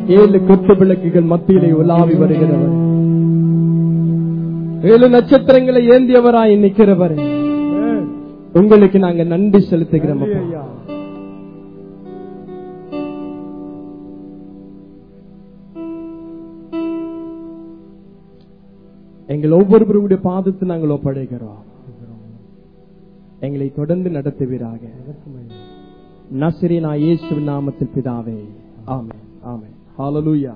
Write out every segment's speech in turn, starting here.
ஏழு குத்து விளக்குகள் மத்தியிலே உலாவி வருகிறவர் ஏழு நட்சத்திரங்களை ஏந்தியவராய் நிற்கிறவர் உங்களுக்கு நாங்க நன்றி செலுத்துகிறோம் அப்பா. ஐயா எங்கள் ஒவ்வொருவருடைய பாதத்தை நாங்கள் ஒப்படைக்கிறோம் எங்களை தொடர்ந்து நடத்துவீராக நசிரினா இயேசு நாமத்தில் பிதாவே ஆமென் ஆமென் ஹalleluya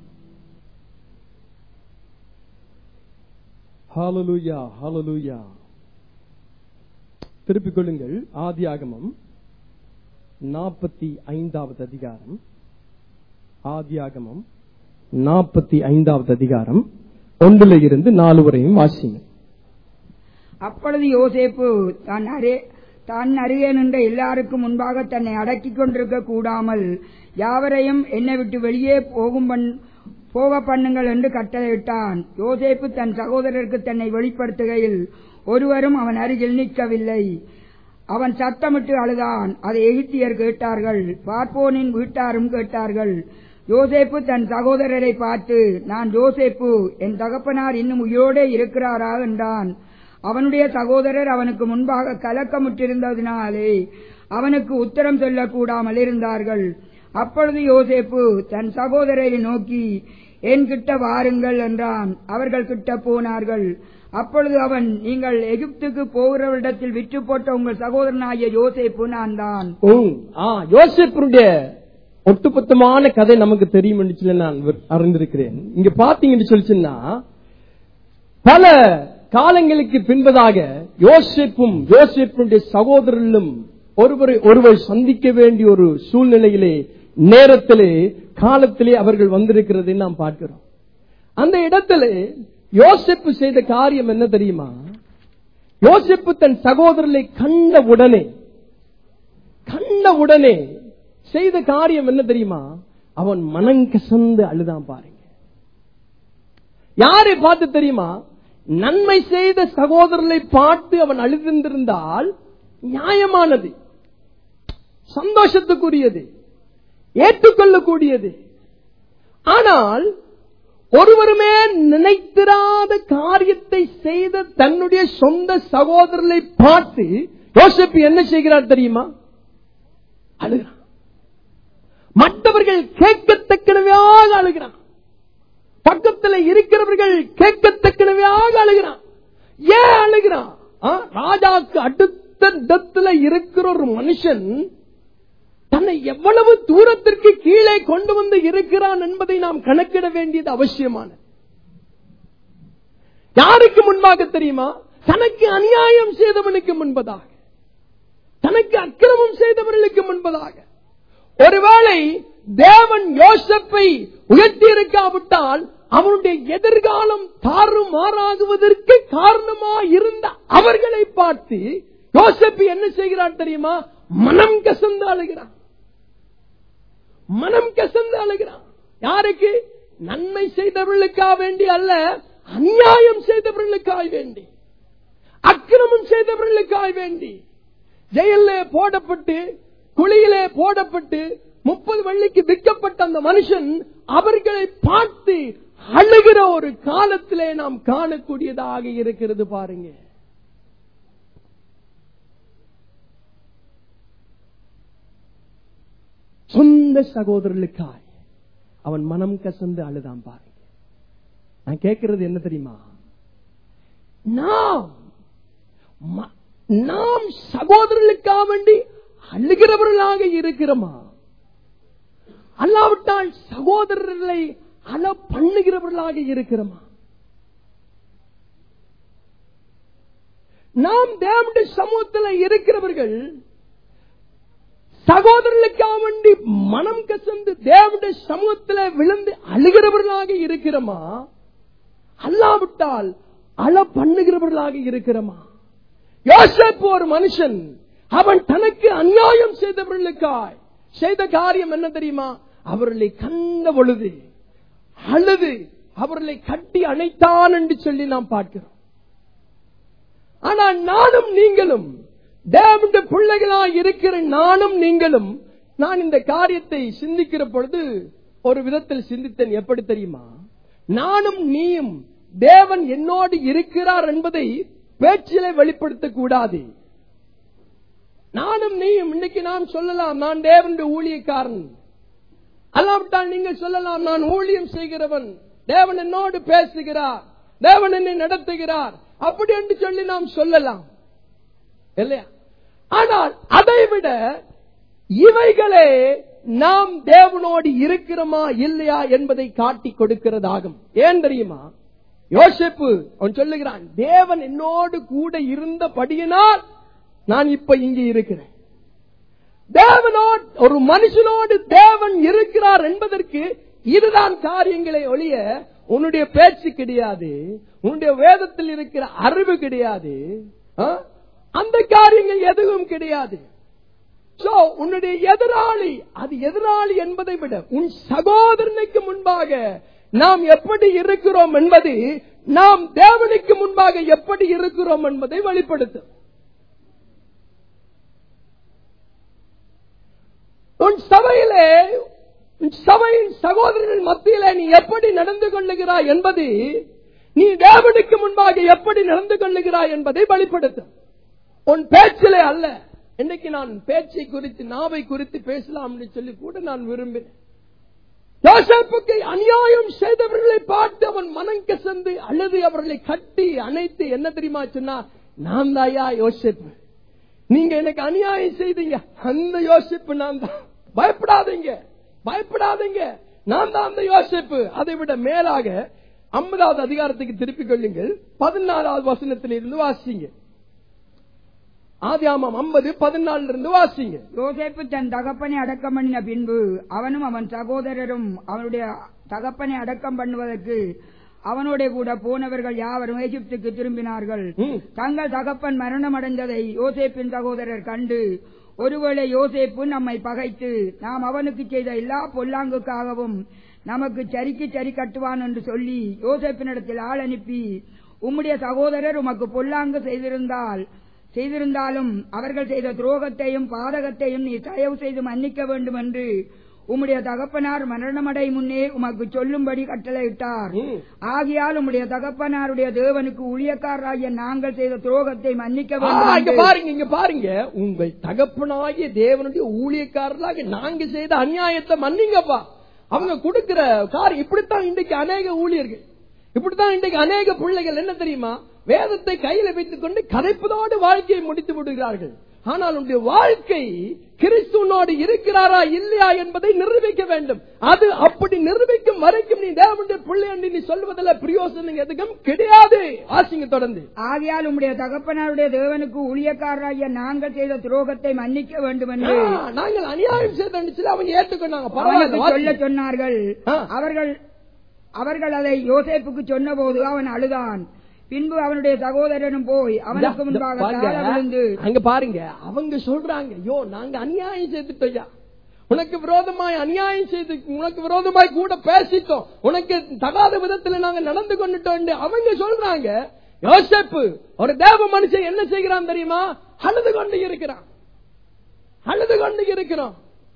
ஹalleluya ஹalleluya திருப்பிக் கொள்ளுங்கள் ஆதியாகமம் நாற்பத்தி ஐந்தாவது அதிகாரம் ஆதியாகமம் நாற்பத்தி ஐந்தாவது அதிகாரம் ஒன்றுல இருந்து நாலு வரையும் வாசிங்க அப்பொழுது யோசேப்பு தான் அரே தான் அருகே நின்ற எல்லாருக்கும் முன்பாக தன்னை அடக்கிக் கொண்டிருக்க கூடாமல் யாவரையும் என்னை விட்டு வெளியே போகும் பண்- போக பண்ணுங்கள் என்று கட்டளையிட்டான் யோசேப்பு தன் சகோதரருக்கு தன்னை வெளிப்படுத்துகையில் ஒருவரும் அவன் அருகில் நிற்கவில்லை அவன் சத்தமிட்டு அழுதான் அதை எகிப்தியர் கேட்டார்கள் பார்ப்போனின் வீட்டாரும் கேட்டார்கள் யோசேப்பு தன் சகோதரரை பார்த்து நான் யோசேப்பு என் தகப்பனார் இன்னும் உயிரோடே இருக்கிறாரா என்றான் அவனுடைய சகோதரர் அவனுக்கு முன்பாக கலக்கமுற்றிருந்ததினாலே அவனுக்கு உத்தரம் சொல்லக்கூடாமல் இருந்தார்கள் அப்பொழுது யோசேப்பு தன் சகோதரரை நோக்கி என் கிட்ட வாருங்கள் என்றான் அவர்கள் கிட்ட போனார்கள் அப்பொழுது அவன் நீங்கள் எகிப்துக்கு போகிறவரிடத்தில் விற்று போட்ட உங்கள் சகோதரனாகிய யோசேப்பு நான் தான் உம், ஆ, யோசேப்பினுடைய ஒட்டுமொத்தமான கதை நமக்கு தெரியும் என்று சொல்லி நான் வி- அறிந்திருக்கிறேன் இங்க பாத்தீங்கன்னு சொல்லிச்சுன்னா பல காலங்களுக்கு பின்பதாக யோசேப்பும் யோசேப்பினுடைய சகோதரர்களும் ஒருவரை ஒருவர் சந்திக்க வேண்டிய ஒரு சூழ்நிலையிலே நேரத்திலே காலத்திலே அவர்கள் வந்திருக்கிறதை நாம் பார்க்கிறோம் அந்த இடத்திலே யோசேப்பு செய்த காரியம் என்ன தெரியுமா யோசேப்பு தன் சகோதரரை கண்ட உடனே கண்ட உடனே செய்த காரியம் என்ன தெரியுமா அவன் மனங்கசந்து அழுதான் பாருங்க யாரை பார்த்து தெரியுமா நன்மை செய்த சகோதரரை பார்த்து அவன் அழுதிருந்திருந்தால் நியாயமானது சந்தோஷத்துக்குரியது ஏற்றுக்கொள்ளக்கூடியது ஆனால் ஒருவருமே நினைத்திராத காரியத்தை செய்த தன்னுடைய சொந்த சகோதரரை பார்த்து யோசிப்பு என்ன செய்கிறார் தெரியுமா அழுகிறான் மற்றவர்கள் கேட்கத்தக்கனவையாக அழுகிறான் பக்கத்தில் இருக்கிறவர்கள் கேட்கத்தக்கனவையாக அழுகிறான் ஏன் அழுகிறான் ஆ, ராஜாக்கு அடுத்த இடத்துல இருக்கிற ஒரு மனுஷன் தன்னை எவ்வளவு தூரத்திற்கு கீழே கொண்டு வந்து இருக்கிறான் என்பதை நாம் கணக்கிட வேண்டியது அவசியமான யாருக்கு முன்பாக தெரியுமா தனக்கு அநியாயம் செய்தவனுக்கு முன்பதாக தனக்கு அக்கிரமம் செய்தவர்களுக்கு முன்பதாக ஒருவேளை தேவன் யோசப்பை உயர்த்தி இருக்காவிட்டால் அவனுடைய எதிர்காலம் தாறுமாறாகுவதற்கு காரணமா இருந்த அவர்களை பார்த்து யோசப்பு என்ன செய்கிறான் தெரியுமா மனம் கசந்து அழுகிறான் மனம் கசந்து அழுகிறான் யாருக்கு நன்மை செய்தவர்களுக்காக வேண்டி அல்ல அநியாயம் செய்தவர்களுக்காக வேண்டி அக்கிரமம் செய்தவர்களுக்காக வேண்டி ஜெயிலே போடப்பட்டு குழியிலே போடப்பட்டு முப்பது வெள்ளிக்கு விற்கப்பட்ட அந்த மனுஷன் அவர்களை பார்த்து அழுகிற ஒரு காலத்திலே நாம் காணக்கூடியதாக இருக்கிறது பாருங்க சொந்த சகோதரர்களுக்காய் அவன் மனம் கசந்து அழுதான் பாருங்க நான் கேட்கிறது என்ன தெரியுமா நாம் ம- நாம் சகோதரர்களுக்காக வேண்டி அழுகிறவர்களாக இருக்கிறோமா அல்லாவிட்டால் சகோதரர்களை அல பண்ணுகிறவர்களாக இருக்கிறோமா நாம் தேவனுடைய சமூகத்தில் இருக்கிறவர்கள் சகோதரர்களுக்காக வேண்டி மனம் கசந்து தேவனுடைய சமூகத்தில் விழுந்து அழுகிறவர்களாக இருக்கிறோமா அல்லாவிட்டால் அழ பண்ணுகிறவர்களாக இருக்கிறோமா யோசேப்பு ஒரு மனுஷன் அவன் தனக்கு அநியாயம் செய்தவர்களுக்காய் செய்த காரியம் என்ன தெரியுமா அவர்களை கண்ட பொழுது அழுது அவர்களை கட்டி அணைத்தான் என்று சொல்லி நாம் பார்க்கிறோம் ஆனால் நானும் நீங்களும் தேவனுடைய பிள்ளைகளாய் இருக்கிற நானும் நீங்களும் நான் இந்த காரியத்தை சிந்திக்கிற பொழுது ஒரு விதத்தில் சிந்தித்தேன் எப்படி தெரியுமா நானும் நீயும் தேவன் என்னோடு இருக்கிறார் என்பதை பேச்சிலே வெளிப்படுத்தக் கூடாது நானும் நீயும் இன்னைக்கு நாம் சொல்லலாம் நான் தேவனுடைய ஊழியக்காரன் அல்லாவிட்டால் நீங்கள் சொல்லலாம் நான் ஊழியம் செய்கிறவன் தேவன் என்னோடு பேசுகிறார் தேவன் என்னை நடத்துகிறார் அப்படி என்று சொல்லி நாம் சொல்லலாம் இல்லையா ஆனால் அதை விட இவைகளே நாம் தேவனோடு இருக்கிறோமா இல்லையா என்பதை காட்டி கொடுக்கிறதாகும் ஏன் தெரியுமா யோசிப்பு அவன் சொல்லுகிறான் தேவன் என்னோடு கூட இருந்தபடியினால் நான் இப்ப இங்கே இருக்கிறேன் தேவனோடு ஒரு மனுஷனோடு தேவன் இருக்கிறார் என்பதற்கு இதுதான் காரியங்களை ஒழிய உன்னுடைய பேச்சு கிடையாது உன்னுடைய வேதத்தில் இருக்கிற அறிவு கிடையாது ஆ? அந்த காரியங்கள் எதுவும் கிடையாது சோ உன்னுடைய எதிராளி அது எதிராளி என்பதை விட உன் சகோதரனுக்கு முன்பாக நாம் எப்படி இருக்கிறோம் என்பது நாம் தேவனுக்கு முன்பாக எப்படி இருக்கிறோம் என்பதை வெளிப்படுத்தும் உன் சபையிலே உன் சபையின் சகோதரர்கள் மத்தியிலே நீ எப்படி நடந்து கொள்ளுகிறாய் என்பது நீ தேவனுக்கு முன்பாக எப்படி நடந்து கொள்ளுகிறாய் என்பதை வெளிப்படுத்தும் உன் பேச்சிலே அல்ல இன்னைக்கு நான் பேச்சை குறித்து நாவை குறித்து பேசலாம் என்று சொல்லி கூட நான் விரும்பினேன் யோசேப்புக்கு அநியாயம் செய்தவர்களை பார்த்து அவன் மனம் கசந்து அல்லது அவர்களை கட்டி அணைத்து என்ன தெரியுமா சொன்னா நான் தாயா யோசிப்பு நீங்க எனக்கு அநியாயம் செய்தீங்க அந்த யோசிப்பு நான் தான் பயப்படாதீங்க பயப்படாதீங்க நான் தான் அந்த யோசிப்பு அதை விட மேலாக ஐம்பதாவது அதிகாரத்துக்கு திருப்பிக் கொள்ளுங்கள் பதினாலாவது வசனத்தில் இருந்து வாசிங்க ஆதியாமம் ஐம்பது பதினாலுல இருந்து வாசிங்க யோசேப்பு தன் தகப்பனை அடக்கம் பண்ணின பின்பு அவனும் அவன் சகோதரரும் அவனுடைய தகப்பனை அடக்கம் பண்ணுவதற்கு அவனோட கூட போனவர்கள் யாவரும் எகிப்துக்கு திரும்பினார்கள் ம். தங்கள் தகப்பன் மரணம் அடைந்ததை யோசேப்பின் சகோதரர் கண்டு ஒருவேளை யோசேப்பு நம்மை பகைத்து நாம் அவனுக்கு செய்த எல்லா பொல்லாங்குக்காகவும் நமக்கு சரிக்கு சரி கட்டுவான் என்று சொல்லி யோசேப்பினிடத்தில் ஆள் அனுப்பி உம்முடைய சகோதரர் உமக்கு பொல்லாங்கு செய்திருந்தால் செய்திருந்தாலும் அவர்கள் செய்த துரோகத்தையும் பாதகத்தையும் நீ தயவு செய்து மன்னிக்க வேண்டும் என்று உம்முடைய தகப்பனார் மரணமடை முன்னே உமக்கு சொல்லும்படி கட்டளையிட்டார் ம். ஆகையால் உம்முடைய தகப்பனாருடைய தேவனுக்கு ஊழியக்காரராகிய நாங்கள் செய்த துரோகத்தை மன்னிக்க ஆ, வேண்டும் இங்க என்று பாருங்க இங்க பாருங்க உங்கள் தகப்பனாகிய தேவனுடைய ஊழியக்காரர்களாக நாங்க செய்த அநியாயத்தை மன்னிங்கப்பா அவங்க கொடுக்கிற காரியம் இப்படித்தான் இன்றைக்கு அநேக ஊழியர்கள் இப்படித்தான் இன்றைக்கு அநேக பிள்ளைகள் என்ன தெரியுமா வேதத்தை கையில வைத்துக் கொண்டு கதைப்பதோடு வாழ்க்கையை முடித்து விடுகிறார்கள் ஆனால் உன்னுடைய வாழ்க்கை கிறிஸ்துவனோடு இருக்கிறாரா இல்லையா என்பதை நிரூபிக்க வேண்டும் அது அப்படி நிரூபிக்கும் வரைக்கும் நீ தேவனுடைய பிள்ளை என்று நீ சொல்வதில் பிரயோசனம் எதுக்கும் கிடையாது ஆசிங்க தொடர்ந்து ஆகையால் உம்முடைய தகப்பனாருடைய தேவனுக்கு ஊழியக்காரராகிய நாங்கள் செய்த துரோகத்தை மன்னிக்க வேண்டும் என்று ஆ, நாங்கள் அநியாயம் செய்த அவங்க ஏற்றுக்கொண்டாங்க அவனுக்கு பரவாயில்ல சொல்ல வாசி. சொன்னார்கள் ஆ. அவர்கள் அவர்கள் அதை யோசேப்புக்கு சொன்னபோது அவன் அழுதான் பின்பு அவனுடைய சகோதரனும் போய் அவனுக்கு இந்த- முன்பாக பாருங்க, தாழ விழுந்து அங்க பாருங்க அவங்க சொல்றாங்க யோ நாங்க அநியாயம் செய்துட்டோயா உனக்கு விரோதமாய் அநியாயம் செய்து உனக்கு விரோதமாய் கூட பேசிட்டோம் உனக்கு தகாத விதத்துல நாங்க நடந்து கொண்டுட்டோம் அவங்க சொல்றாங்க யோசேப்பு ஒரு தேவ மனுஷன் என்ன செய்கிறான் தெரியுமா அழுது கொண்டு இருக்கிறான் அழுது கொண்டு இருக்கிறான்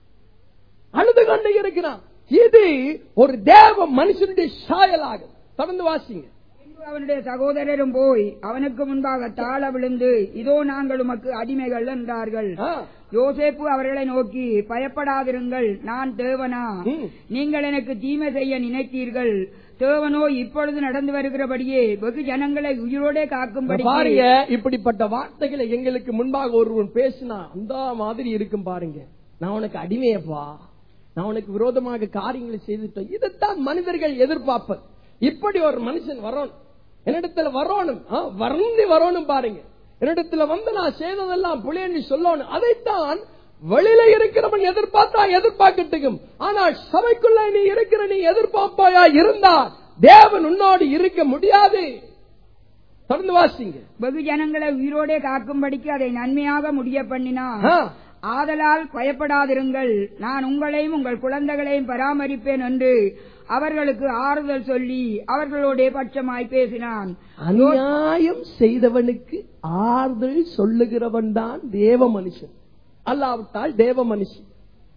அழுது கொண்டு இருக்கிறான் இது ஒரு தேவ மனுஷனுடைய சாயலாகும் தொடர்ந்து வாசிங்க பின்பு அவனுடைய சகோதரரும் போய் அவனுக்கு முன்பாக தாழ விழுந்து இதோ நாங்கள் உமக்கு அடிமைகள் என்றார்கள் ஆ. யோசேப்பு அவர்களை நோக்கி பயப்படாதிருங்கள் நான் தேவனா ம். நீங்கள் எனக்கு தீமை செய்ய நினைத்தீர்கள் தேவனோ இப்பொழுது நடந்து வருகிறபடியே வெகு ஜனங்களை உயிரோடே காக்கும்படி பாருங்க இப்படிப்பட்ட வார்த்தைகளை எங்களுக்கு முன்பாக ஒருவன் பேசினா அந்த மாதிரி இருக்கும் பாருங்க நான் உனக்கு அடிமையப்பா நான் உனக்கு விரோதமாக காரியங்களை செய்துட்டோம் இதைத்தான் மனிதர்கள் எதிர்பார்ப்பது இப்படி ஒரு மனுஷன் வரணும் என்னிடத்துல வரணும் ஆ, வருந்தி வரணும் பாருங்க என்னிடத்துல வந்து நான் செய்ததெல்லாம் புளியன்னு சொல்லணும் அதைத்தான் வெளியில இருக்கிறவன் எதிர்பார்த்தா எதிர்பார்க்கட்டுக்கும் ஆனால் சபைக்குள்ள நீ இருக்கிற நீ எதிர்பார்ப்பாயா இருந்தா தேவன் உன்னோடு இருக்க முடியாது தொடர்ந்து வாசிங்க வெகு ஜனங்களை உயிரோடே காக்கும்படிக்கு அதை நன்மையாக முடிய பண்ணினான் ஆ. ஆதலால் பயப்படாதிருங்கள் நான் உங்களையும் உங்கள் குழந்தைகளையும் பராமரிப்பேன் என்று அவர்களுக்கு ஆறுதல் சொல்லி அவர்களோடே பட்சமாய் பேசினான் அநியாயம் செய்தவனுக்கு ஆறுதல் சொல்லுகிறவன் தான் தேவ மனுஷன் அல்லாவிட்டால் தேவ மனுஷன்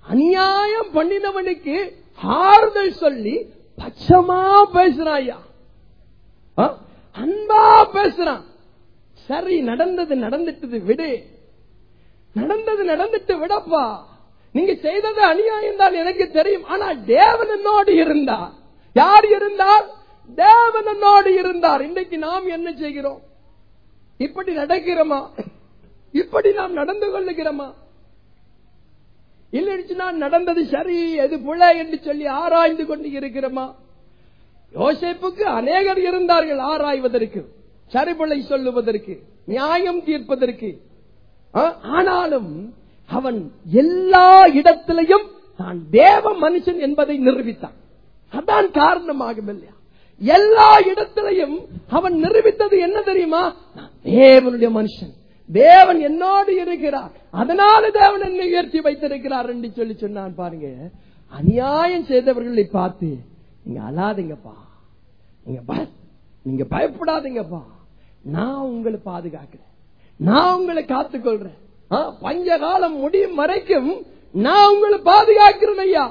அநியாயம் பண்ணினவனுக்கு ஆறுதல் சொல்லி பச்சமா பேசுறான் ஐயா ஆ? அன்பா பேசுறான் சரி நடந்தது நடந்துட்டது விடு நடந்தது நடந்துட்டு விடப்பா நீங்க செய்தது அநியாயம் தான் எனக்கு தெரியும் ஆனா தேவன் என்னோடு இருந்தார் யார் இருந்தார் தேவன் என்னோடு இருந்தார் இன்றைக்கு நாம் என்ன செய்கிறோம் இப்படி நடக்கிறோமா இப்படி நாம் நடந்து கொள்ளுகிறோமா இல்லைச்சுன்னா நடந்தது சரி எது புல என்று சொல்லி ஆராய்ந்து கொண்டு இருக்கிறோமா யோசேப்புக்கு அநேகர் இருந்தார்கள் ஆராய்வதற்கு சரிபலை சொல்லுவதற்கு நியாயம் தீர்ப்பதற்கு ஆ, ஆனாலும் அவன் எல்லா இடத்திலையும் நான் தேவ மனுஷன் என்பதை நிரூபித்தான் அதான் காரணமாகும் இல்லையா எல்லா இடத்திலையும் அவன் நிரூபித்தது என்ன தெரியுமா நான் தேவனுடைய மனுஷன் தேவன் என்னோடு இருக்கிறார் அதனால தேவன் என்னை உயர்த்தி வைத்திருக்கிறார் என்று சொல்லி சொன்னான் பாருங்க அநியாயம் செய்தவர்களை பார்த்து நீங்க அழாதீங்கப்பா நீங்க பய- நீங்க பயப்படாதீங்கப்பா நான் உங்களை பாதுகாக்கிறேன் நான் உங்களை காத்துக்கொள்றேன் ஆ, பஞ்ச காலம் முடியும் வரைக்கும் நான் உங்களை பாதுகாக்கிறேன் ஐயா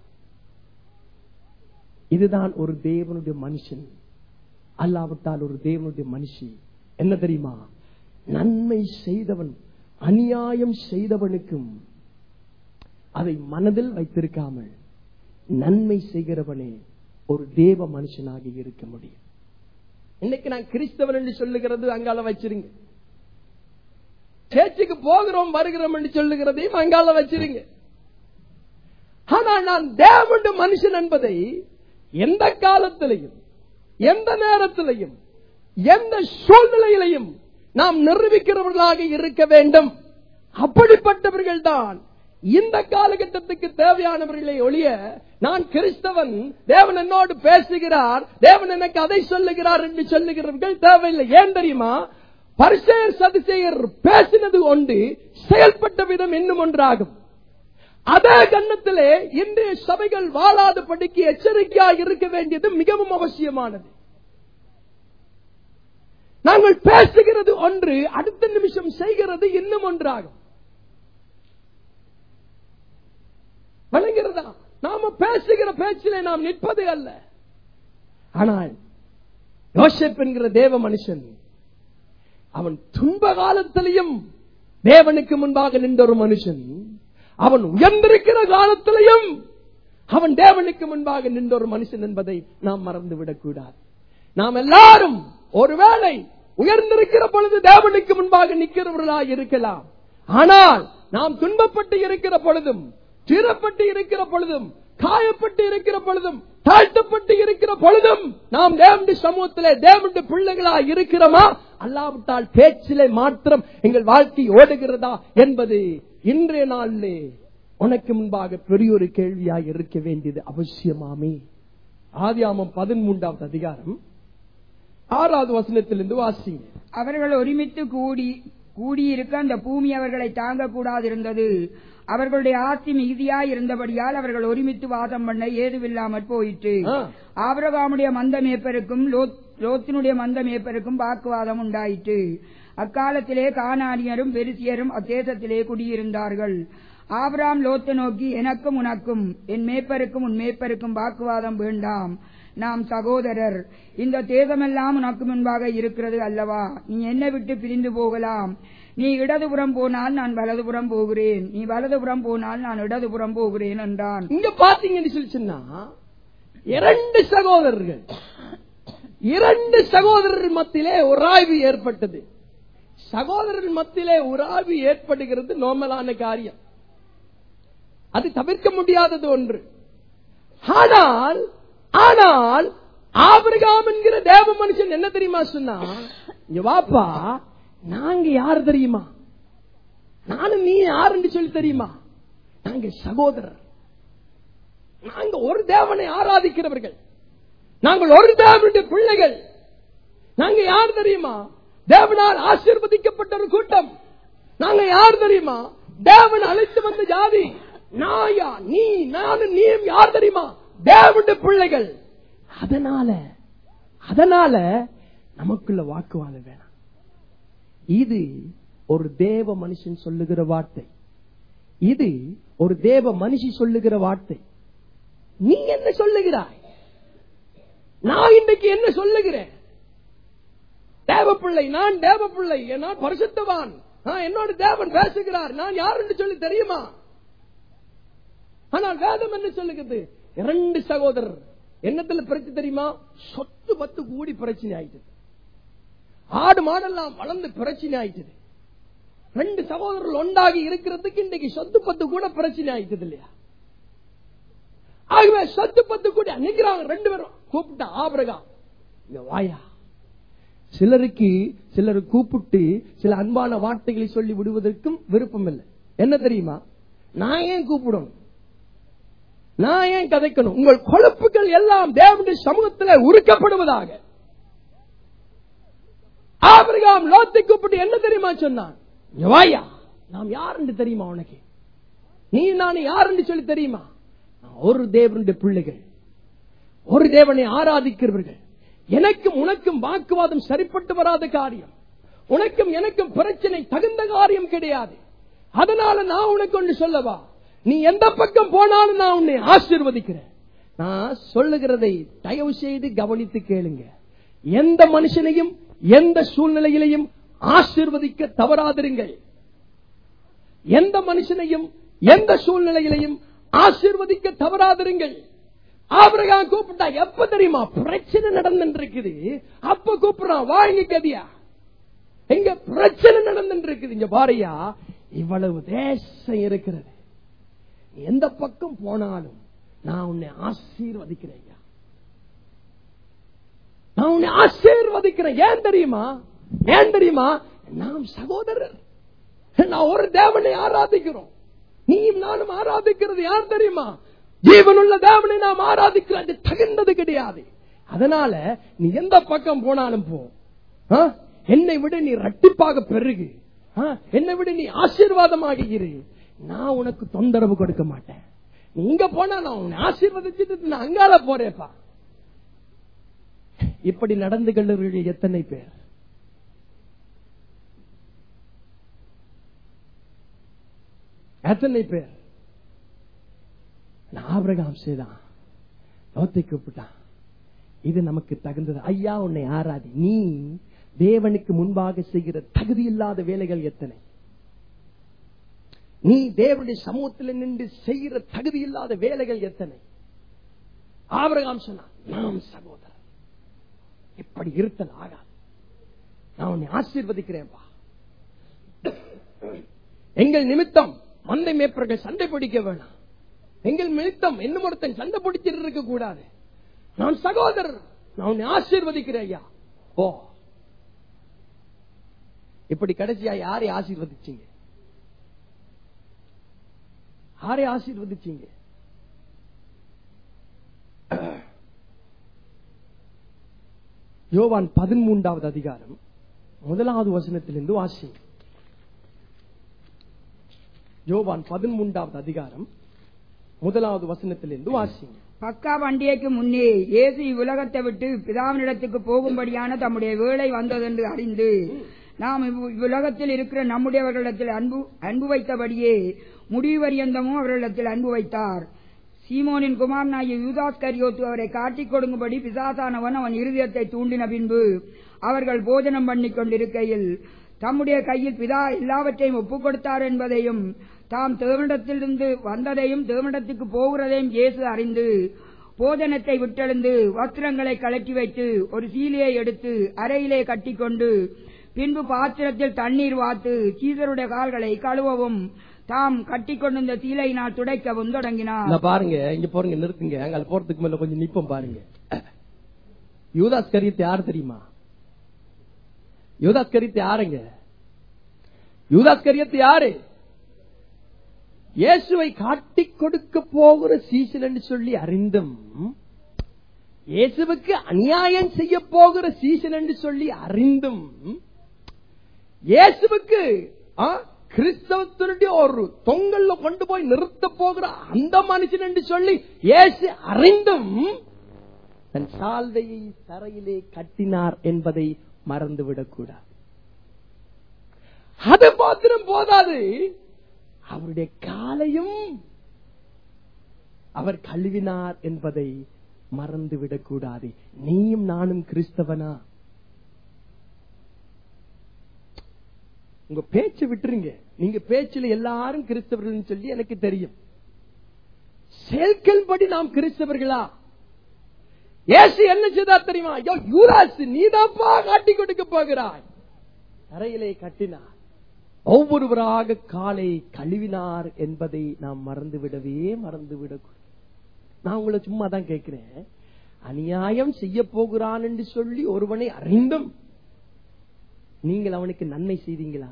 இதுதான் ஒரு தேவனுடைய மனுஷன் அல்லாவிட்டால் ஒரு தேவனுடைய மனுஷி என்ன தெரியுமா நன்மை செய்தவன் அநியாயம் செய்தவனுக்கும் அதை மனதில் வைத்திருக்காமல் நன்மை செய்கிறவனே ஒரு தேவ மனுஷனாக இருக்க முடியும் இன்னைக்கு நான் கிறிஸ்தவன் என்று சொல்லுகிறது அங்கால வச்சிருங்க சேர்ச்சுக்கு போகிறோம் வருகிறோம் என்று சொல்லுகிறதையும் அங்கால வச்சிருங்க ஆனா நான் தேவனுடைய மனுஷன் என்பதை எந்த காலத்திலையும் எந்த நேரத்திலையும் எந்த சூழ்நிலையிலையும் நாம் நிரூபிக்கிறவர்களாக இருக்க வேண்டும் அப்படிப்பட்டவர்கள் தான் இந்த காலகட்டத்துக்கு தேவையானவர்களை ஒழிய நான் கிறிஸ்தவன் தேவன் என்னோடு பேசுகிறார் தேவன் எனக்கு அதை சொல்லுகிறார் என்று சொல்லுகிறவர்கள் தேவையில்லை ஏன் தெரியுமா பரிசெயர் சதிசெயர் பேசினது ஒன்று செயல்பட்ட விதம் இன்னும் ஒன்றாகும் அதே கண்ணத்திலே இன்றைய சபைகள் வாழாத படிக்கு எச்சரிக்கையாக இருக்க வேண்டியது மிகவும் அவசியமானது நாங்கள் பேசுகிறது ஒன்று அடுத்த நிமிஷம் செய்கிறது இன்னும் ஒன்றாகும் விளங்குகிறதா நாம பேசுகிற பேச்சிலே நாம் நிற்பது அல்ல ஆனால் யோசேப் என்கிற தேவ மனுஷன் அவன் துன்ப காலத்திலையும் தேவனுக்கு முன்பாக நின்ற ஒரு மனுஷன் அவன் உயர்ந்திருக்கிற காலத்திலையும் அவன் தேவனுக்கு முன்பாக நின்ற ஒரு மனுஷன் என்பதை நாம் மறந்துவிடக் கூடாது நாம் எல்லாரும் ஒருவேளை உயர்ந்திருக்கிற பொழுது தேவனுக்கு முன்பாக நிற்கிறவர்களாக இருக்கலாம் ஆனால் நாம் துன்பப்பட்டு இருக்கிற பொழுதும் தீரப்பட்டு இருக்கிற பொழுதும் காயப்பட்டு இருக்கிற பொழுதும் தாழ்த்தப்பட்டு இருக்கிற பொழுதும் நாம் தேவனுடைய சமூகத்திலே தேவனுடைய பிள்ளைகளாக இருக்கிறோமா அல்லாவிட்டால் பேச்சிலே மாத்திரம் எங்கள் வாழ்க்கை ஓடுகிறதா என்பது இன்றைய நாளிலே உனக்கு முன்பாக பெரிய ஒரு கேள்வியாக இருக்க வேண்டியது அவசியமாமே ஆதியாமம் பதிமூன்றாவது அதிகாரம் ஆறாவது வசனத்திலிருந்து வாசிங்க அவர்கள் ஒருமித்து கூடி கூடியிருக்க அந்த பூமி அவர்களை தாங்கக்கூடாதிருந்தது அவர்களுடைய ஆஸ்தி மிகுதியாய் இருந்தபடியால் அவர்கள் ஒருமித்து வாசம் பண்ண ஏதுவில்லாமற் போயிற்று ஆ. ஆபிரகாமுடைய மந்த மேய்ப்பருக்கும் லோத்- லோத்தினுடைய மந்த மேய்ப்பருக்கும் வாக்குவாதம் உண்டாயிற்று அக்காலத்திலே கானானியரும் பெருசியரும் அத்தேசத்திலே குடியிருந்தார்கள் ஆபிராம் லோத்தை நோக்கி எனக்கும் உனக்கும் என் மேய்ப்பருக்கும் உன் மேய்ப்பருக்கும் வாக்குவாதம் வேண்டாம் நாம் சகோதரர் இந்த தேசமெல்லாம் உனக்கு முன்பாக இருக்கிறது அல்லவா நீ என்னை விட்டு பிரிந்து போகலாம் நீ இடதுபுறம் போனால் நான் வலதுபுறம் போகிறேன் நீ வலதுபுறம் போனால் நான் இடதுபுறம் போகிறேன் என்றான் இங்க பாத்தீங்கன்னு சொல்லிச்சுன்னா இரண்டு சகோதரர்கள் இரண்டு சகோதரர் மத்தியிலே உராய்வு ஏற்பட்டது சகோதரர் மத்தியிலே உராய்வு ஏற்படுகிறது நோமலான காரியம் அது தவிர்க்க முடியாதது ஒன்று ஆனால் ஆனால் ஆபிரகாம் என்கிற தேவ மனுஷன் என்ன தெரியுமா சொன்னா இங்க வாப்பா நாங்க யார் தெரியுமா நானும் நீ யாருன்னு சொல்லி தெரியுமா நாங்க சகோதரர் நாங்க ஒரு தேவனை ஆராதிக்கிறவர்கள் நாங்கள் ஒரு தேவனுடைய பிள்ளைகள் நாங்க யார் தெரியுமா தேவனால் ஆசீர்வதிக்கப்பட்ட ஒரு கூட்டம் நாங்க யார் தெரியுமா தேவன் அழைத்து வந்த ஜாதி நாயா நீ நானும் நீயும் யார் தெரியுமா தேவனுடைய பிள்ளைகள் அதனால அதனால நமக்குள்ள வாக்குவாதம் வேணாம் இது ஒரு தேவ மனுஷன் சொல்லுகிற வார்த்தை இது ஒரு தேவ மனுஷி சொல்லுகிற வார்த்தை நீ என்ன சொல்லுகிறாய் நான் இன்றைக்கு என்ன சொல்லுகிறேன் தேவ பிள்ளை நான் தேவ பிள்ளை நான் பரிசுத்தவான் ஆ, என்னோட தேவன் பேசுகிறார் நான் யார் என்று சொல்லி தெரியுமா ஆனால் வேதம் என்ன சொல்லுகிறது இரண்டு சகோதரர் என்னத்துல பிரச்சனை தெரியுமா சொத்து பத்து கூடி பிரச்சனை ஆயிட்டது ஆடு மாடெல்லாம் வளர்ந்து பிரச்சனை ஆயிட்டது ரெண்டு சகோதரர்கள் ஒன்றாகி இருக்கிறதுக்கு இன்றைக்கு சொத்து பத்து கூட பிரச்சனை ஆயிட்டது இல்லையா ஆகவே சொத்து பத்து கூட நிக்கிறாங்க ரெண்டு பேரும் கூப்பிட்டா ஆபரகம் இங்க வாயா சிலருக்கு சிலர் கூப்பிட்டு சில அன்பான வார்த்தைகளை சொல்லி விடுவதற்கும் விருப்பம் இல்லை என்ன தெரியுமா நான் ஏன் கூப்பிடணும் நான் ஏன் கதைக்கணும் உங்கள் கொழுப்புகள் எல்லாம் தேவனுடைய சமூகத்தில் உருக்கப்படுவதாக ஆபிரகாம் லோத்தை கூப்பிட்டு என்ன தெரியுமா சொன்னான் இங்க வாயா நாம் யார் என்று தெரியுமா உனக்கு நீ நான் யார் என்று சொல்லி தெரியுமா நான் ஒரு தேவனுடைய பிள்ளைகள் ஒரு தேவனை ஆராதிக்கிறவர்கள் எனக்கும் உனக்கும் வாக்குவாதம் சரிப்பட்டு வராத காரியம் உனக்கும் எனக்கும் பிரச்சனை தகுந்த காரியம் கிடையாது அதனால நான் உனக்கு ஒன்று சொல்லவா நீ எந்த பக்கம் போனாலும் நான் உன்னை ஆசீர்வதிக்கிறேன் நான் சொல்லுகிறதை தயவு செய்து கவனித்து கேளுங்க எந்த மனுஷனையும் எந்த சூழ்நிலையிலையும் ஆசீர்வதிக்க தவறாதிருங்கள் எந்த மனுஷனையும் எந்த சூழ்நிலையிலையும் ஆசீர்வதிக்க தவறாதிருங்கள் ஆபிரகாம் கூப்பிட்டா எப்ப தெரியுமா பிரச்சனை நடந்துட்டு இருக்குது அப்ப கூப்பிடுறான் வாங்க கதியா எங்க பிரச்சனை நடந்துட்டு இருக்குது இங்க பாரியா இவ்வளவு தேசம் இருக்கிறது நீ எந்த பக்கம் போனாலும் நான் உன்னை ஆசீர்வதிக்கிறேன் ஐயா. நான் உன்னை ஆசீர்வதிக்கிறேன் ஏன் தெரியுமா ஏன் தெரியுமா நாம் சகோதரர் நான் ஒரு தேவனை ஆராதிக்கிறோம் நீயும் நானும் ஆராதிக்கிறது யார் தெரியுமா ஜீவனுள்ள தேவனை நாம் ஆராதிக்கிறோம் அது தகுந்தது கிடையாது அதனால நீ எந்த பக்கம் போனாலும் போ ஆ? என்னை விட நீ ரட்டிப்பாக பெருகு ஆ? என்னை விட நீ ஆசீர்வாதமாக இரு நான் உனக்கு தொந்தரவு கொடுக்க மாட்டேன் நீ இங்க போனா நான் உன்னை ஆசீர்வதிச்சுட்டு நான் அங்கால போறேப்பா இப்படி நடந்து கொள்ளுவர்கள் எத்தனை பேர் எத்தனை பேர் நான் ஆபிரகாம் செய்தான் லோத்தை கூப்பிட்டான் இது நமக்கு தகுந்தது ஐயா உன்னை ஆராதி நீ தேவனுக்கு முன்பாக செய்கிற தகுதி இல்லாத வேலைகள் எத்தனை நீ தேவனுடைய சமூகத்தில் நின்று செய்கிற தகுதி இல்லாத வேலைகள் எத்தனை ஆபிரகாம் சொன்னான் நாம் சகோதரர் இப்படி இருத்தல் ஆகாது நான் உன்னை ஆசீர்வதிக்கிறேன்பா எங்கள் நிமித்தம் மந்தை மேற்பர்கள் சண்டை பிடிக்க வேணாம் எங்கள் நிமித்தம் என்ன ஒருத்தன் சண்டை பிடிச்சிட்டு இருக்க கூடாது நான் சகோதரர் நான் உன்னை ஆசீர்வதிக்கிறேன் ஐயா ஓ இப்படி கடைசியா யாரை ஆசீர்வதிச்சீங்க யாரை ஆசீர்வதிச்சீங்க யோவான் பதிமூன்றாவது அதிகாரம் முதலாவது வசனத்திலிருந்து வாசி யோவான் பதிமூன்றாவது அதிகாரம் முதலாவது வசனத்திலிருந்து வாசிங்க பக்கா பண்டிகைக்கு முன்னே இயேசு இவ்வுலகத்தை விட்டு பிதாவினிடத்துக்கு போகும்படியான தம்முடைய வேலை வந்ததென்று அறிந்து நாம் இவ்வு- இவ்வுலகத்தில் இருக்கிற நம்முடையவர்களிடத்தில் அன்பு அன்பு வைத்தபடியே முடிவு பரியந்தமும் அவர்களிடத்தில் அன்பு வைத்தார் சீமோனின் குமாரனாகிய யூதாஸ் கரியோத்து அவரை காட்டிக் கொடுங்கும்படி பிசாசானவன் அவன் இருதயத்தை தூண்டின பின்பு அவர்கள் போஜனம் பண்ணிக் கொண்டிருக்கையில் தம்முடைய கையில் பிதா எல்லாவற்றையும் ஒப்புக் கொடுத்தார் என்பதையும் தாம் தேவனிடத்திலிருந்து வந்ததையும் தேவனிடத்துக்கு போகிறதையும் இயேசு அறிந்து போஜனத்தை விட்டெழுந்து வஸ்திரங்களை கலட்டி வைத்து ஒரு சீலையை எடுத்து அறையிலே கட்டிக்கொண்டு பின்பு பாத்திரத்தில் தண்ணீர் வாத்து சீசருடைய கால்களை கழுவவும் தாம் கட்டிக்கொண்டிருந்த சீலையினால் துடைக்கவும் தொடங்கினார் நான் பாருங்க இங்க போறீங்க நிறுத்துங்க அங்க போறதுக்கு மேல கொஞ்சம் நிப்பம் பாருங்க யூதாஸ் கரியத்தை யார் தெரியுமா யூதாஸ் கரியத்தை யாருங்க யூதாஸ் கரியத்தை யாரு இயேசுவை காட்டிக் கொடுக்க போகிற சீசன் என்று சொல்லி அறிந்தும் இயேசுவுக்கு அநியாயம் செய்ய போகிற சீசன் என்று சொல்லி அறிந்தும் இயேசுவுக்கு ஆ, கிறிஸ்தவத்தினுடைய ஒரு தொங்கல்ல கொண்டு போய் நிறுத்த போகிற அந்த மனுஷன் என்று சொல்லி இயேசு அறிந்தும் தன் சால்வையை தரையிலே கட்டினார் என்பதை மறந்துவிடக் கூடாது அது மாத்திரம் போதாது அவருடைய காலையும் அவர் கழுவினார் என்பதை மறந்துவிடக் கூடாது நீயும் நானும் கிறிஸ்தவனா உங்க பேச்சு விட்டுருங்க நீங்க பேச்சுல எல்லாரும் கிறிஸ்தவர்கள் சொல்லி எனக்கு தெரியும் செயல்கள்படி நாம் கிறிஸ்தவர்களா ஏசு என்ன செய்தா தெரியுமா ஐயோ யூராஸ் நீதாப்பா காட்டி கொடுக்க போகிறாய் அறையிலே கட்டினார் ஒவ்வொருவராக காலை கழுவினார் என்பதை நாம் மறந்துவிடவே மறந்துவிட நான் உங்களை சும்மா தான் கேட்கிறேன் அநியாயம் செய்ய போகிறான் என்று சொல்லி ஒருவனை அறிந்தும் நீங்கள் அவனுக்கு நன்மை செய்தீங்களா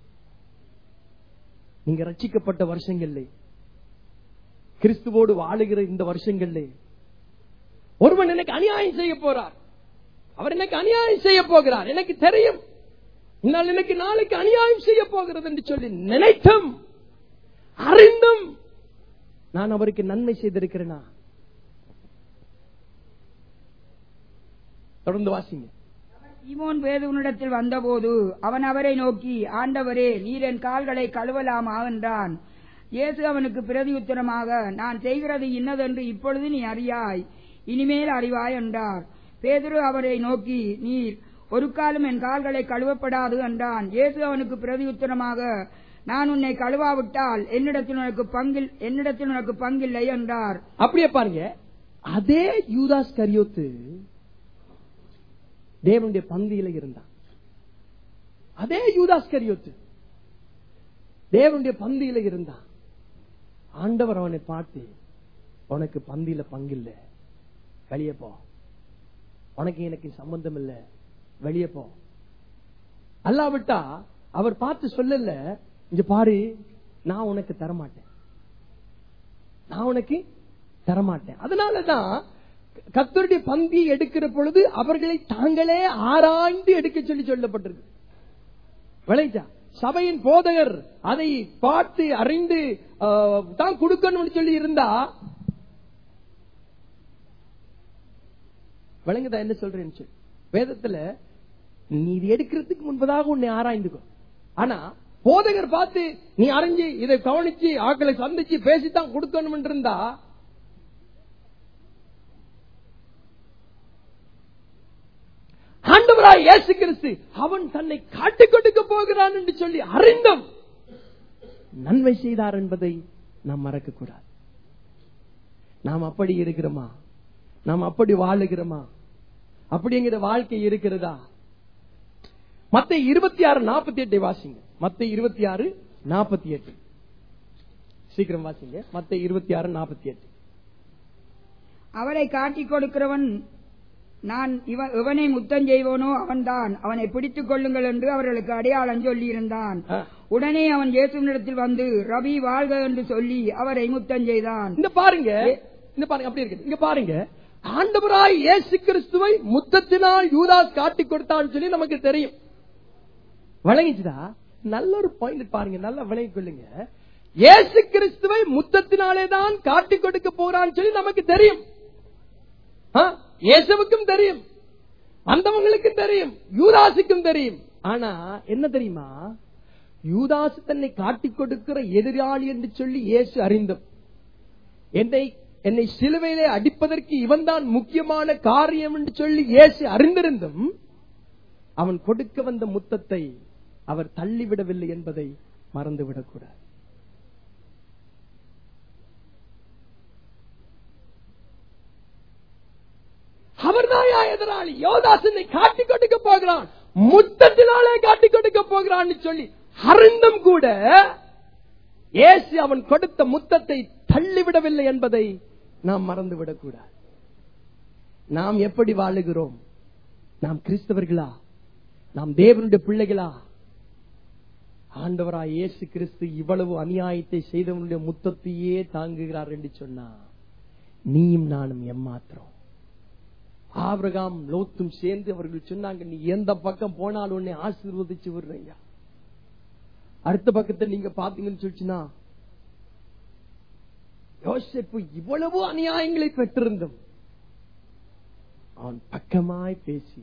நீங்க ரட்சிக்கப்பட்ட வருஷங்கள்ல கிறிஸ்துவோடு வாழுகிற இந்த வருஷங்கள்ல ஒருவன் எனக்கு அநியாயம் செய்ய போறார் அவர் எனக்கு அநியாயம் செய்ய போகிறார் எனக்கு தெரியும் இந்நாள் எனக்கு நாளைக்கு அநியாயம் செய்ய போகிறது என்று சொல்லி நினைத்தும் அறிந்தும் நான் அவருக்கு நன்மை செய்திருக்கிறேனா தொடர்ந்து வாசிங்க சீமோன் பேதுவனிடத்தில் வந்தபோது அவன் அவரை நோக்கி ஆண்டவரே நீர் என் கால்களை கழுவலாமா என்றான் இயேசு அவனுக்கு பிரதியுத்தரமாக நான் செய்கிறது இன்னதென்று இப்பொழுது நீ அறியாய் இனிமேல் அறிவாய் என்றார் பேதுரு அவரை நோக்கி நீர் ஒரு காலம் என் கால்களை கழுவப்படாது என்றான் இயேசு அவனுக்கு பிரதியுத்தரமாக நான் உன்னை கழுவாவிட்டால் என்னிடத்தில் உனக்கு பங்கில் என்னிடத்தில் உனக்கு பங்கில்லை என்றார் அப்படியே பாருங்க அதே யூதாஸ் கரியோத்து தேவனுடைய பந்தியில இருந்தான் அதே யூதாஸ் கரியோத்து தேவனுடைய பந்தியில இருந்தான் ஆண்டவர் அவனை பார்த்து உனக்கு பந்தியில பங்கில்ல வெளியே போ உனக்கு எனக்கு சம்பந்தம் இல்ல வெளியே போ அல்லாவிட்டா அவர் பார்த்து சொல்லல இங்க பாரு நான் உனக்கு தரமாட்டேன் நான் உனக்கு தரமாட்டேன் அதனாலதான் கத்தருடைய பந்தி எடுக்கிற பொழுது அவர்களை தாங்களே ஆராய்ந்து எடுக்க சொல்லி சொல்லப்பட்டிருக்கு விளைச்சா சபையின் போதகர் அதை பார்த்து அறிந்து ஆஹ், தான் கொடுக்கணும்னு சொல்லி இருந்தா விளங்குதா என்ன சொல்றேன்னு சொல்லி வேதத்துல நீ இது எடுக்கிறதுக்கு முன்பதாக உன்னை ஆராய்ந்துக்கோ ஆனா போதகர் பார்த்து நீ அறிஞ்சு இதை கவனிச்சு ஆக்களை சந்திச்சு பேசித்தான் கொடுக்கணும் இருந்தா ஆண்டவராய் இயேசு கிறிஸ்து அவன் தன்னை காட்டிக் கொடுக்க போகிறான் என்று சொல்லி அறிந்தும் நன்மை செய்தார் என்பதை நாம் மறக்க கூடாது நாம் அப்படி இருக்கிறோமா நாம் அப்படி வாழுகிறோமா அப்படிங்கிற வாழ்க்கை இருக்கிறதா மத்த இருபத்தி ஆறு நாற்பத்தி எட்டை வாசிங்க மத்த இருபத்தி ஆறு நாற்பத்தி எட்டு சீக்கிரம் வாசிங்க மத்த இருபத்தி ஆறு நாற்பத்தி எட்டு அவரை காட்டிக் கொடுக்கிறவன் நான் இவ- எவனை முத்தம் செய்வனோ அவன்தான் அவனை பிடித்துக் கொள்ளுங்கள் என்று அவர்களுக்கு அடையாளம் சொல்லியிருந்தான் ஆ. உடனே அவன் இயேசுவினிடத்தில் வந்து ரவி வாழ்க என்று சொல்லி அவரை முத்தம் செய்தான் இந்த பாருங்க இந்த பாருங்க அப்படி இருக்கு இங்க பாருங்க ஆண்டவராய் இயேசு கிறிஸ்துவை முத்தத்தினால் யூதாஸ் காட்டிக் கொடுத்தான்னு சொல்லி நமக்கு தெரியும் விளங்கிச்சுதா நல்ல ஒரு பாயிண்ட் பாருங்க நல்லா விளங்கிக் கொள்ளுங்க இயேசு கிறிஸ்துவை முத்தத்தினாலே தான் காட்டிக் கொடுக்க போறான்னு சொல்லி நமக்கு தெரியும் ஆ? இயேசுவுக்கும் தெரியும் வந்தவங்களுக்கும் தெரியும் யூதாசுக்கும் தெரியும் ஆனா என்ன தெரியுமா யூதாசு தன்னை காட்டிக் கொடுக்கிற எதிராளி என்று சொல்லி இயேசு அறிந்தோம் என்னை என்னை சிலுவையிலே அடிப்பதற்கு இவன்தான் முக்கியமான காரியம் என்று சொல்லி இயேசு அறிந்திருந்தும் அவன் கொடுக்க வந்த முத்தத்தை அவர் தள்ளிவிடவில்லை என்பதை மறந்துவிடக்கூடாது அவர்தான் எதிராளி யோதாசனை காட்டிக் கொடுக்க போகிறான் முத்தத்தினாலே காட்டிக் கொடுக்க போகிறான்னு சொல்லி அறிந்தும் கூட இயேசு அவன் கொடுத்த முத்தத்தை தள்ளிவிடவில்லை என்பதை நாம் மறந்துவிடக் கூடாது நாம் எப்படி வாழுகிறோம் நாம் கிறிஸ்தவர்களா நாம் தேவனுடைய பிள்ளைகளா ஆண்டவராய் இயேசு கிறிஸ்து இவ்வளவு அநியாயத்தை செய்தவனுடைய முத்தத்தையே தாங்குகிறார் என்று சொன்னா நீயும் நானும் எம்மாத்திரம் ஆபிரகாம் லோத்தும் சேர்ந்து அவர்கள் சொன்னாங்க நீ எந்த பக்கம் போனாலும் உன்னை ஆசீர்வதிச்சு விடுறீங்க அடுத்த பக்கத்தை நீங்க பாத்தீங்கன்னு சொல்லிச்சுன்னா யோசிப்பு இவ்வளவு அநியாயங்களை பெற்றிருந்தும் அவன் பக்கமாய் பேசி